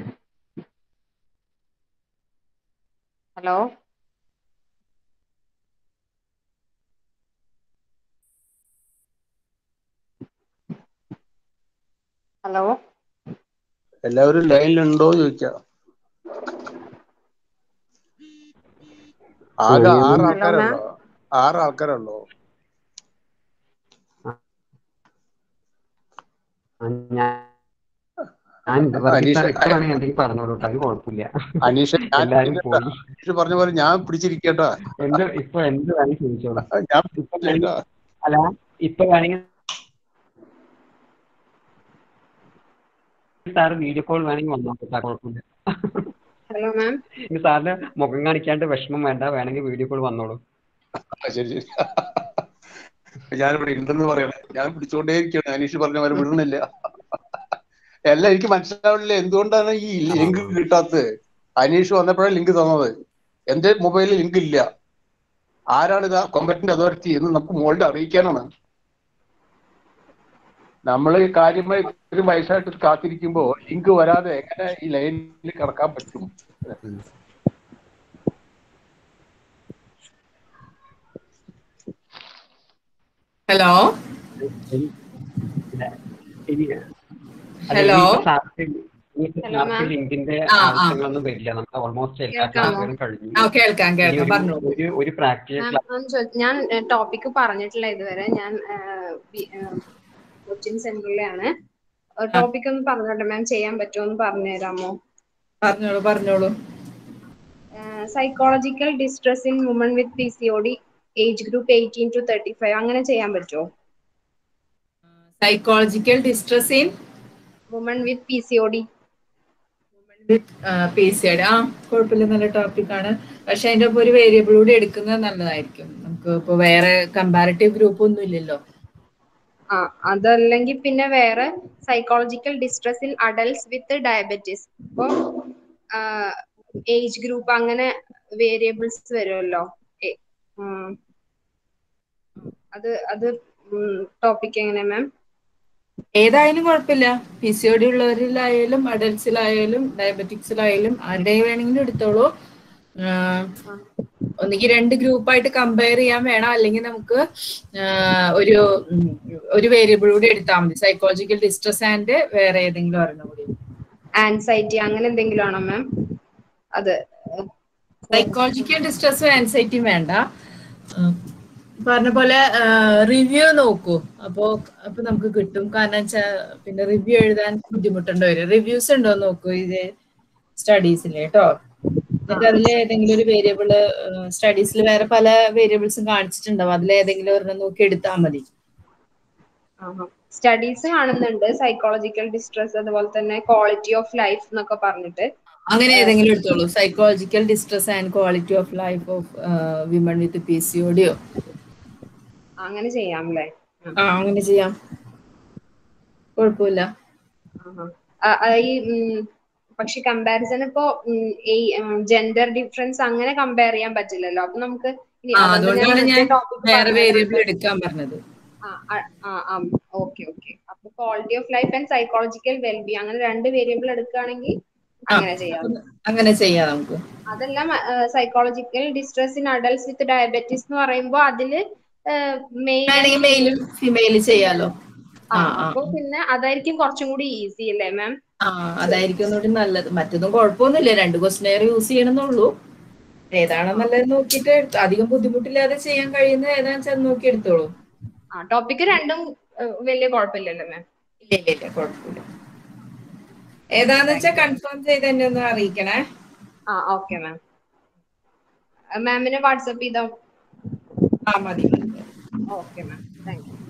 ഹലോ ഹലോ എല്ലാവരും ലൈനിലുണ്ടോ ചോദിക്കാം ആകെ ആ, ആറ് ഞാൻ- ആൾക്കാരുള്ളോ ആറ് ആൾക്കാരുള്ളോ ആ, ഞാൻ ഞാൻ വർഗീസ് അനീഷ് സാർ ഇപ്പൊ വേണമെങ്കിൽ എന്തെങ്കിലും പറഞ്ഞോളൂ കേട്ടോ അത് കുഴപ്പമില്ല അനീഷ ഞാൻ എല്ലാരും ഇല്ല, പോയി അനീഷ് പറഞ്ഞ പോലെ ഞാൻ പിടിച്ചിരിക്കട്ടോ എന്ത് ഇപ്പൊ എന്ത് വേണമെങ്കിൽ ചോദിച്ചോളൂ ഞാൻ ഇപ്പൊ പിടിച്ചില്ല വേണമെങ്കിൽ അല്ല ഇപ്പൊ വേണമെങ്കിൽ സാർ വീഡിയോ കോൾ വേണമെങ്കിൽ വന്നോട്ടെ സാർ കുഴപ്പമില്ല ഹലോ മാം ഇനി സാറിന് മുഖം കാണിക്കാണ്ട് വിഷമം വേണ്ട വേണമെങ്കിൽ വീഡിയോ കോൾ വന്നോളൂ ശരി ശരി ഞാനിവിടെ ഉണ്ടെന്ന് പറയണേ ഞാൻ പിടിച്ചോണ്ടേ ഇരിക്കുകയാണ് അനീഷ് പറഞ്ഞ പോലെ വിടുന്നില്ല എല്ലാം എനിക്ക് മനസ്സിലാവില്ല എന്തുകൊണ്ടാണ് ഈ ലിങ്ക് കിട്ടാത്തത് അനീഷ് വന്നപ്പോഴാണ് ലിങ്ക് തന്നത് എന്റെ മൊബൈലിൽ ലിങ്ക് ഇല്ല ആരാണ് ഇത് കോമ്പറ്റന്റ് അതോറിറ്റി എന്ന് നമുക്ക് മുകളിൽ അറിയിക്കാനാണ് നമ്മൾ കാര്യമായി ഒരു വയസ്സായിട്ട് കാത്തിരിക്കുമ്പോ ലിങ്ക് വരാതെ എങ്ങനെ ഈ ലൈനിൽ കിടക്കാൻ പറ്റും ഹലോ ഇനി അല്ല, ഹലോ ഇനിയിപ്പോ സാർക്ക് ഇനിയിപ്പോ ഹലോ, സാർക്ക് മാം. ലിങ്കിന്റെ ആ, ആ. ആവശ്യങ്ങളൊന്നും വരില്ല നമുക്ക് ഓൾമോസ്റ്റ് എല്ലാ കേൾക്കാമോ? ക്ലാസ്സുകളും കഴിഞ്ഞു ആ കേൾക്കാം ഇനി കേൾക്കാം ഒരു- പറഞ്ഞോളൂ ഒരു ഒരു പ്രാക്ടിക്കൽ മാം ക്ലാസ് മാം ചോ- ഞാൻ ടോപ്പിക് പറഞ്ഞിട്ടില്ല ഇതുവരെ ഞാൻ കൊച്ചിൻ സെന്ററിലാണ് ടോപ്പിക് ഒന്ന് പറഞ്ഞോട്ടെ മാം ചെയ്യാൻ പറ്റുമോ എന്ന് പറഞ്ഞു തരാമോ പറഞ്ഞോളൂ പറഞ്ഞോളൂ psychological distress in woman with P C O D age group eighteen to thirty five അങ്ങനെ ചെയ്യാൻ പറ്റുമോ psychological distress in woman with P C O D P C I ആ കുഴപ്പമില്ല നല്ല ടോപ്പിക്കാണ് പക്ഷെ അതിന്റെ ഒപ്പം ഒരു വേരിയബിൾ കൂടി എടുക്കുന്നത് നല്ലതായിരിക്കും നമുക്ക് ഇപ്പൊ വേറെ കമ്പാരിറ്റീവ് ഗ്രൂപ്പ് ഒന്നും ഇല്ലല്ലോ ആ അതല്ലെങ്കിൽ പിന്നെ വേറെ psychological distress in adults with diabetes ഇപ്പൊ ഏജ് ഗ്രൂപ്പ് അങ്ങനെ വേരിയബിൾസ് വരുമല്ലോ ഏ, ഉം. അത് അത് ടോപ്പിക് എങ്ങനെ മാം ഏതായാലും കുഴപ്പമില്ല പി സി ഒ ഡി ഉള്ളവരിലായാലും അഡൽട്സിലായാലും ഡയബറ്റിക്സിലായാലും ആരുടെ വേണമെങ്കിലും എടുത്തോളൂ ആഹ് ഒന്നുകിൽ രണ്ട് ഗ്രൂപ്പായിട്ട് കമ്പയർ ചെയ്യാൻ വേണം അല്ലെങ്കിൽ നമുക്ക് ആഹ് ഒരു ഉം, ഒരു വേരിയബിൾ കൂടി എടുത്താൽ മതി സൈക്കോളജിക്കൽ ഡിസ്ട്രസ് ആൻഡ് വേറെ ഏതെങ്കിലും ഒരെണ്ണം കൂടി ആൻസൈറ്റി അങ്ങനെ എന്തെങ്കിലും ആണോ മാം അത് സൈക്കോളജിക്കൽ ഡിസ്ട്രസും ആൻസൈറ്റിയും വേണ്ട ഉം, പറഞ്ഞ പോലെ റിവ്യൂ നോക്കൂ അപ്പോ അപ്പൊ നമുക്ക് കിട്ടും കാരണം വെച്ചാ പിന്നെ റിവ്യൂ എഴുതാൻ ബുദ്ധിമുട്ടുണ്ട് വരും റിവ്യൂസ് ഉണ്ടോ എന്ന് നോക്കൂ ഇത് സ്റ്റഡീസിൽ കേട്ടോ എന്നിട്ട് അതിൽ ഏതെങ്കിലും ഒരു വേരിയബിള് സ്റ്റഡീസിൽ വേറെ പല വേരിയബിൾസും കാണിച്ചിട്ടുണ്ടാവും അതിൽ ഏതെങ്കിലും ഒരെണ്ണം നോക്കി എടുത്താൽ മതി സ്റ്റഡീസ് കാണുന്നുണ്ട് സൈക്കോളജിക്കൽ ഡിസ്ട്രെസ് അതുപോലെ തന്നെ ക്വാളിറ്റി ഓഫ് ലൈഫ് എന്നൊക്കെ പറഞ്ഞിട്ട് അങ്ങനെ ഏതെങ്കിലും എടുത്തോളൂ psychological distress and quality of life of women with P C O ഡിയോ അങ്ങനെ ചെയ്യാം അല്ലേ ആ അങ്ങനെ ചെയ്യാം കുഴപ്പമില്ല ആഹാ. ആ, ആ, ഈ ഉം, പക്ഷെ കമ്പാരിസൺ ഇപ്പോ ഉം, ഈ ജെൻഡർ ഡിഫറൻസ് അങ്ങനെ കമ്പയർ ചെയ്യാൻ പറ്റില്ലല്ലോ അപ്പൊ നമുക്ക് ഇനി ആ അതുകൊണ്ട് ഞാൻ അതുകൊണ്ടാണ് മറ്റേ ഞാൻ topic വേറെ പറഞ്ഞത്. വേരിയബിൾ എടുക്കാൻ പറഞ്ഞത് ആ, ആ, ആ, ആ, ഓക്കെ ഓക്കെ അപ്പൊ quality of life and psychological wellbeing അങ്ങനെ രണ്ട് വേരിയബിൾ എടുക്കുകയാണെങ്കിൽ അങ്ങനെ ചെയ്യാം അങ്ങനെ ചെയ്യാം നമുക്ക് അതെല്ലാം psychological distress in adults with diabetes എന്ന് പറയുമ്പോൾ അതില് വേണമെങ്കിൽ മെയിലും ഫിമെയിലും ചെയ്യാലോ ആ ആ അപ്പൊ പിന്നെ അതായിരിക്കും കുറച്ചും കൂടി ഈസി അല്ലേ മാം ആ അതായിരിക്കും ഒന്നുകൂടി നല്ലത് മറ്റൊന്നും കുഴപ്പമൊന്നുമില്ല രണ്ട് ക്വസ്റ്റനെയർ യൂസ് ചെയ്യണമെന്നുള്ളൂ ഏതാണോ നല്ലത് നോക്കിയിട്ട് എടുത്ത് അധികം ബുദ്ധിമുട്ടില്ലാതെ ചെയ്യാൻ കഴിയുന്ന ഏതാണെന്ന് വെച്ചാൽ നോക്കി എടുത്തോളൂ ആ ടോപ്പിക്ക് രണ്ടും ഏഹ്, വലിയ കുഴപ്പമില്ലല്ലോ മാം ഇല്ല ഇല്ല ഇല്ല കുഴപ്പമില്ല ഏതാന്ന് വെച്ചാൽ കൺഫേം ചെയ്ത് എന്നെ ഒന്ന് അറിയിക്കണേ ആ ഓക്കെ മാം മാമിന് വാട്സപ്പ് ചെയ്തോ ആ മതി ഓക്കെ മാം താങ്ക് യു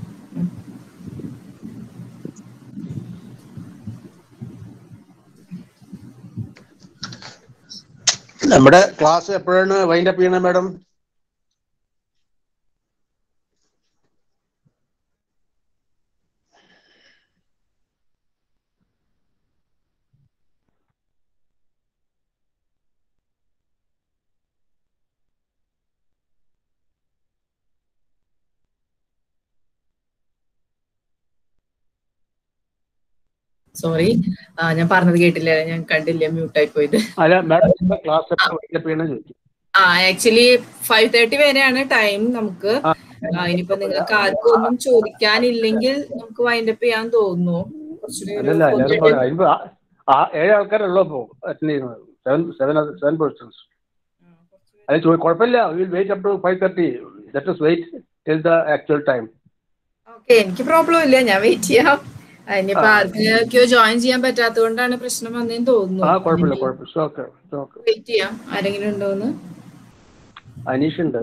നമ്മുടെ ക്ലാസ് എപ്പോഴാണ് വൈൻഡ് അപ്പ് ചെയ്യണത് മാഡം സോറി ഞാൻ പറഞ്ഞത് കേട്ടില്ല ഞാൻ കണ്ടില്ല മ്യൂട്ടായി പോയത് അല്ല മാഡം ക്ലാസ് എപ്പോൾ ചെയ്യണമെന്ന് ചോദിച്ചു ആ ആക്ച്വലി ഫൈവ് തേർട്ടി വരെയാണ് ടൈം നമുക്ക് ആ, ഇനിയിപ്പോ നിങ്ങൾക്ക് ആർക്കും ഒന്നും ചോദിക്കാനില്ലെങ്കിൽ നമുക്ക് വൈൻഡപ്പ് ചെയ്യാൻ തോന്നുന്നു കുറച്ചുകൂടി ഒരു അല്ലല്ല എല്ലാവരും ഒന്ന് പറയാം അതിപ്പോ ആ- ആ ഏഴ് ആൾക്കാരുള്ളൂ ഇപ്പോ അറ്റൻഡ് ചെയ്യുന്നത് സെവൻ സെവൻ സെവൻ പേഴ്സൺസ് അത് ചോ- കുഴപ്പമില്ല will wait up to five thirty let us wait till the actual time okay എനിക്ക് പ്രോബ്ലം ഇല്ല ഞാൻ വെയിറ്റ് ചെയ്യാം ആ, ഇനിയിപ്പോ ആർക്കൊക്കെയോ ജോയിൻ ചെയ്യാൻ പറ്റാത്തത് കൊണ്ടാണ് പ്രശ്നം വന്നതെന്ന് ആ തോന്നുന്നു കുഴപ്പമില്ല കുഴപ്പമില്ല ഓക്കെ ഓക്കെ വെയിറ്റ് ചെയ്യാം ആരെങ്കിലും ഉണ്ടോന്ന് അനീഷ് ഉണ്ട്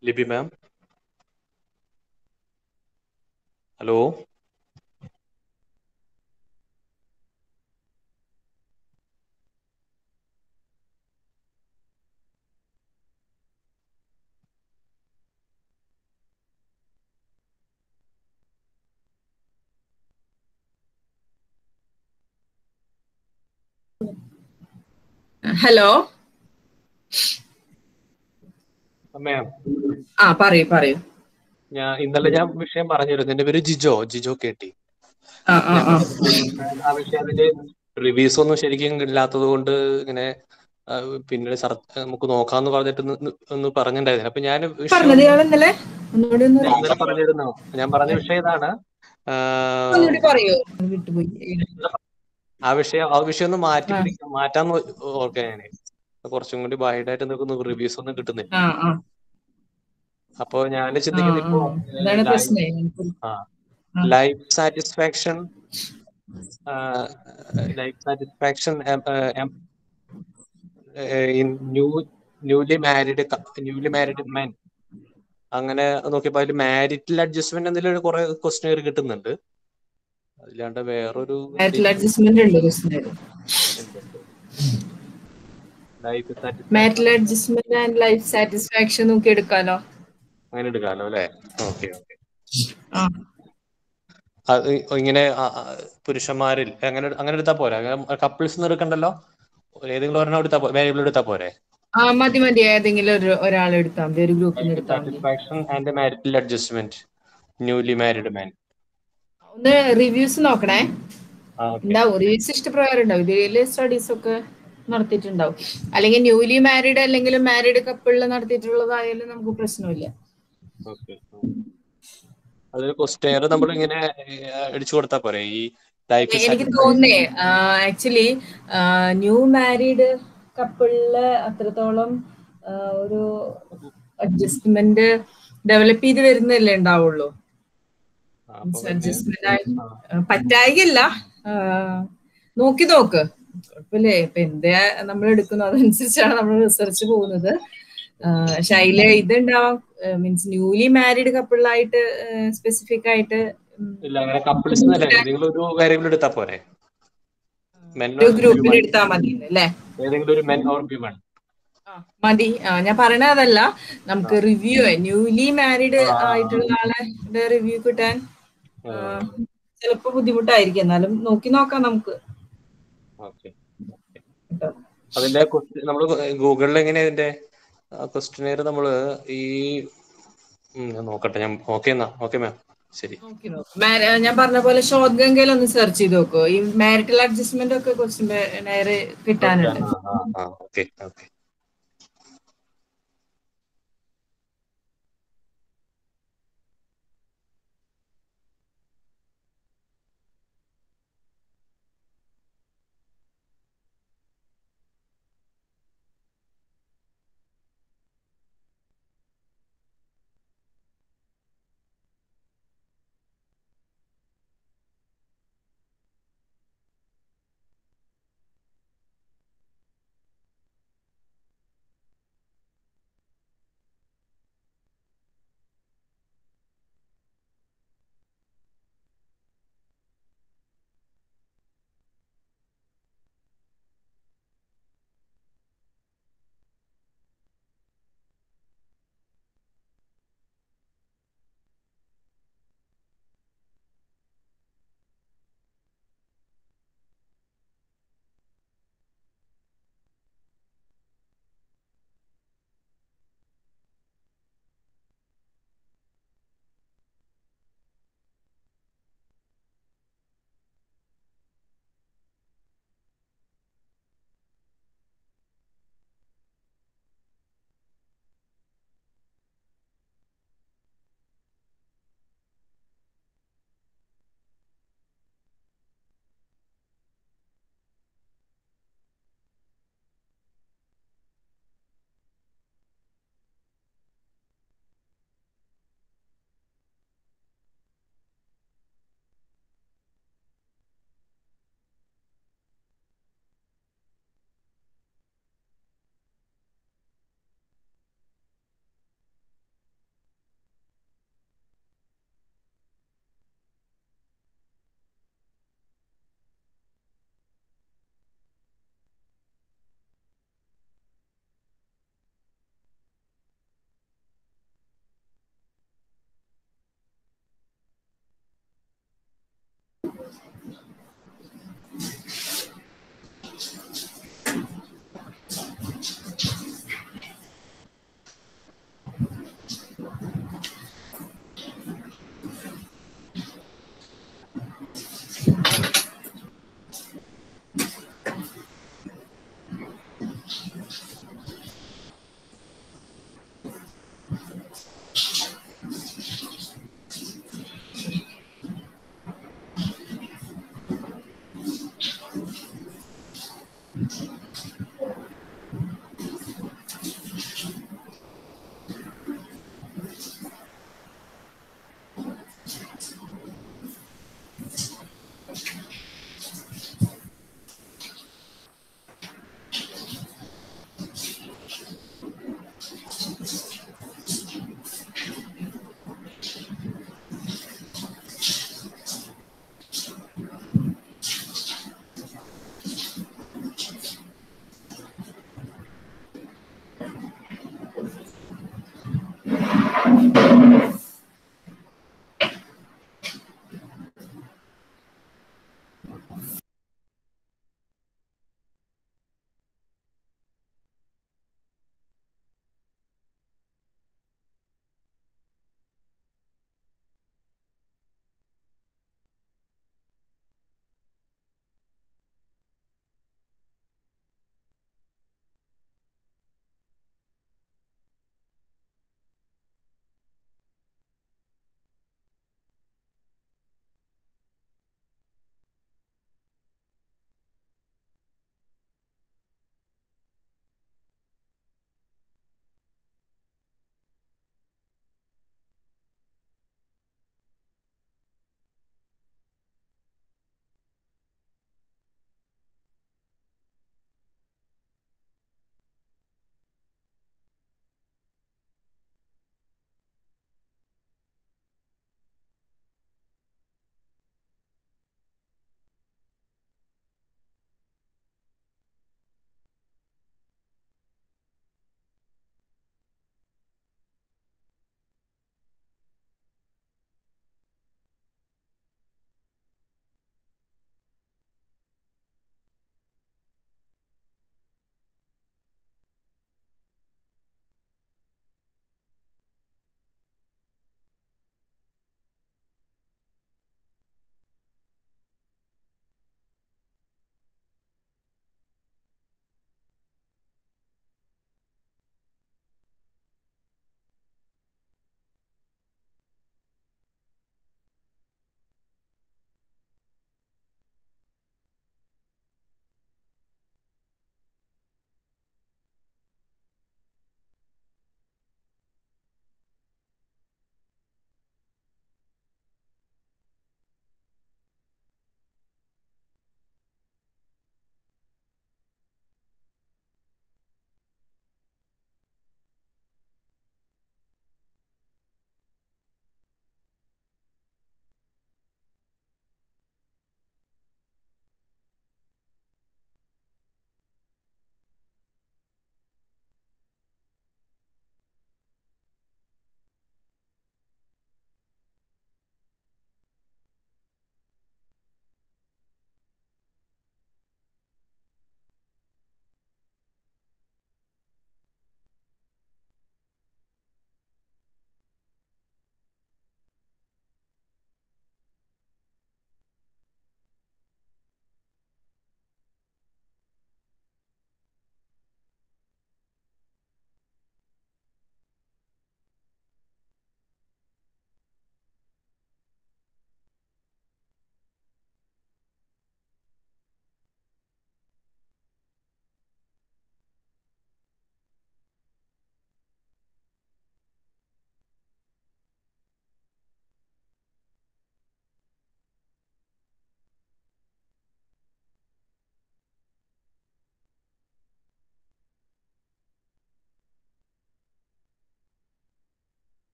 Libi ma'am hello hello ma'am ആ പറയൂ പറയൂ ഞാൻ ഇന്നലെ ഞാൻ വിഷയം പറഞ്ഞിരുന്നു എന്റെ പേര് ജിജോ ജിജോ കെ ടി ആ ആ ആ ആ വിഷയത്തില് റിവ്യൂസ് ഒന്നും ശരിക്കും ഇല്ലാത്തത് കൊണ്ട് ഇങ്ങനെ ആ, പിന്നീട് സർ നമുക്ക് നോക്കാന്ന് പറഞ്ഞിട്ട് ഒന്ന് ഒന്ന് ഒന്ന് പറഞ്ഞിട്ടുണ്ടായിരുന്നു അപ്പൊ ഞാൻ വിഷയം പറഞ്ഞത് ഇയാൾ ഇന്നലെ ഒന്നുകൂടി ഒന്ന് ഞാൻ ഇന്നലെ പറഞ്ഞിരുന്നു ഞാൻ പറഞ്ഞ വിഷയം ഇതാണ് ആ, ഒന്നുകൂടി പറയൂ വിട്ടുപോയി ആ വിഷയം ആ വിഷയം ഒന്ന് മാറ്റി പിടിക്കാം മാറ്റാന്ന് ഓർക്കാൻ ഞാൻ കുറച്ചും കൂടി വൈഡായിട്ട് നിൽക്കുന്ന റിവ്യൂസ് ഒന്നും കിട്ടുന്നില്ല ആ ആ അപ്പൊ ഞാൻ ആ ചിന്തിക്കുന്നത് ഇപ്പോ ആ അതാണ് പ്രശ്നേ ആ life satisfaction life satisfaction in new newly married newly married men അങ്ങനെ നോക്കിയപ്പോ അതിൽ മാരിറ്റൽ അഡ്ജസ്റ്റ്മെന്റ് എന്തെങ്കിലും കുറെ ക്വസ്റ്റ്യൻ കിട്ടുന്നുണ്ട് അല്ലാണ്ട് വേറൊരു മാരിറ്റൽ അഡ്ജസ്റ്റ്മെന്റ് ഉണ്ട് questionnaire life marital adjustment and life satisfaction നോക്കി എടുക്കാലോ അങ്ങനെ എടുക്കാമല്ലോ അല്ലെ ഓക്കെ ഓക്കെ ആ അത് ഇങ്ങനെ ആ, ആ, പുരുഷന്മാരിൽ അങ്ങനെ അങ്ങനെ എടുത്താ പോരാ കപ്പിൾസ് എടുക്കണ്ടല്ലോ ഏതെങ്കിലും ഒരെണ്ണം എടുത്താ വേരിയബിൾ എടുത്താ പോരെ ആ മതി മതി ഏതെങ്കിലും ഒരു ഒരാൾ എടുത്താൽ മതി ഒരു ഗ്രൂപ്പിന് എടുത്താൽ മതി satisfaction and marital adjustment newly married man ഒന്ന് റിവ്യൂസ് നോക്കണേ ആ ഓക്കെ ഉണ്ടാവും റിവ്യൂസ് ഇഷ്ടപ്രകാരം ഉണ്ടാവും ഇതില് സ്റ്റഡീസ് ഒക്കെ നടത്തിയിട്ടുണ്ടാവും അല്ലെങ്കിൽ ന്യൂലി മാരീഡ് അല്ലെങ്കിൽ മാരീഡ് കപ്പിളിൽ നടത്തിയിട്ടുള്ളതായാലും നമുക്ക് പ്രശ്നമില്ല ഓക്കെ അതൊരു ക്വസ്റ്റ്യൻ നമ്മൾ ഇങ്ങനെ അടിച്ചു കൊടുത്താ പോരെ ഈ ലൈഫ് എനിക്ക് തോന്നുന്നേ ആക്ച്വലി ന്യൂ മാരീഡ് കപ്പിളില് അത്രത്തോളം ആ, ഒരു അഡ്ജസ്റ്റ്മെന്റ് ഡെവലപ്പ് ചെയ്ത് വരുന്നല്ലേ ഉണ്ടാവുള്ളൂ അഡ്ജസ്റ്റ്മെന്റ് ആയി ആ, പറ്റായികല്ല ആ, നോക്കി നോക്ക് കുഴപ്പമില്ലേ ഇപ്പൊ എന്താ നമ്മൾ എടുക്കുന്നു അതനുസരിച്ചാണ് നമ്മൾ റിസർച്ച് പോകുന്നത് ആ, പക്ഷെ അതില് ഇതുണ്ടാവാം മീൻസ് ന്യൂലി മാരീഡ് കപ്പിളായിട്ട് സ്പെസിഫിക് ആയിട്ട് ഉം, ഇല്ല അങ്ങനെ കപ്പിൾസ് അല്ല ഏതെങ്കിലും ഒരു വേരിയബിൾ എടുത്താ പോരെ മെൻ ഒരു ഗ്രൂപ്പിന് എടുത്താൽ മതി അല്ലേ ഏതെങ്കിലും ഒരു മെൻ ഓർ വിമൺ മതി ആ, ഞാൻ പറയണ അതല്ല നമുക്ക് റിവ്യൂ ന്യൂലി മാരീഡ് ആയിട്ടുള്ള ആളെ റിവ്യൂ കിട്ടാൻ ആ, ചിലപ്പോ ബുദ്ധിമുട്ടായിരിക്കും എന്നാലും നോക്കി നോക്കാം നമുക്ക് ഓക്കെ അതിന്റെ നമ്മൾ ഗൂഗിളിൽ എങ്ങനെ ഇതിന്റെ ക്വസ്റ്റിനെയർ നമ്മള് ഈ ഉം, ഞാൻ നോക്കട്ടെ ഞാൻ ഓക്കെ എന്നാ ഓക്കെ മാം ശരി നോക്കി നോക്ക്. മാര- ഞാൻ പറഞ്ഞ പോലെ ഷോർട്ട് ഗംഗയിൽ ഒന്ന് സെർച്ച് ചെയ്ത് നോക്കൂ ഈ മാരിറ്റൽ അഡ്ജസ്റ്റ്മെന്റ് ഒക്കെ ക്വസ്റ്റ്യൻ നേരെ കിട്ടാനുണ്ട് ഓക്കെ ഓക്കെ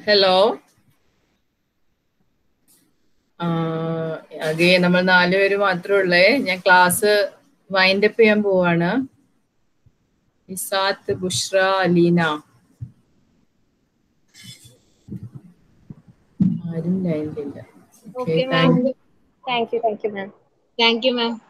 ഹലോ അതെ നമ്മൾ നാലുപേര് മാത്രമേ ഉള്ളേ ഞാൻ ക്ലാസ് വൈൻഡ് അപ്പ് ചെയ്യാൻ പോവാണ് ഇസാത്ത് ബുഷ്ര അലീന ആരും ലൈനിലില്ല okay ma'am thank you thank you ma'am thank you ma'am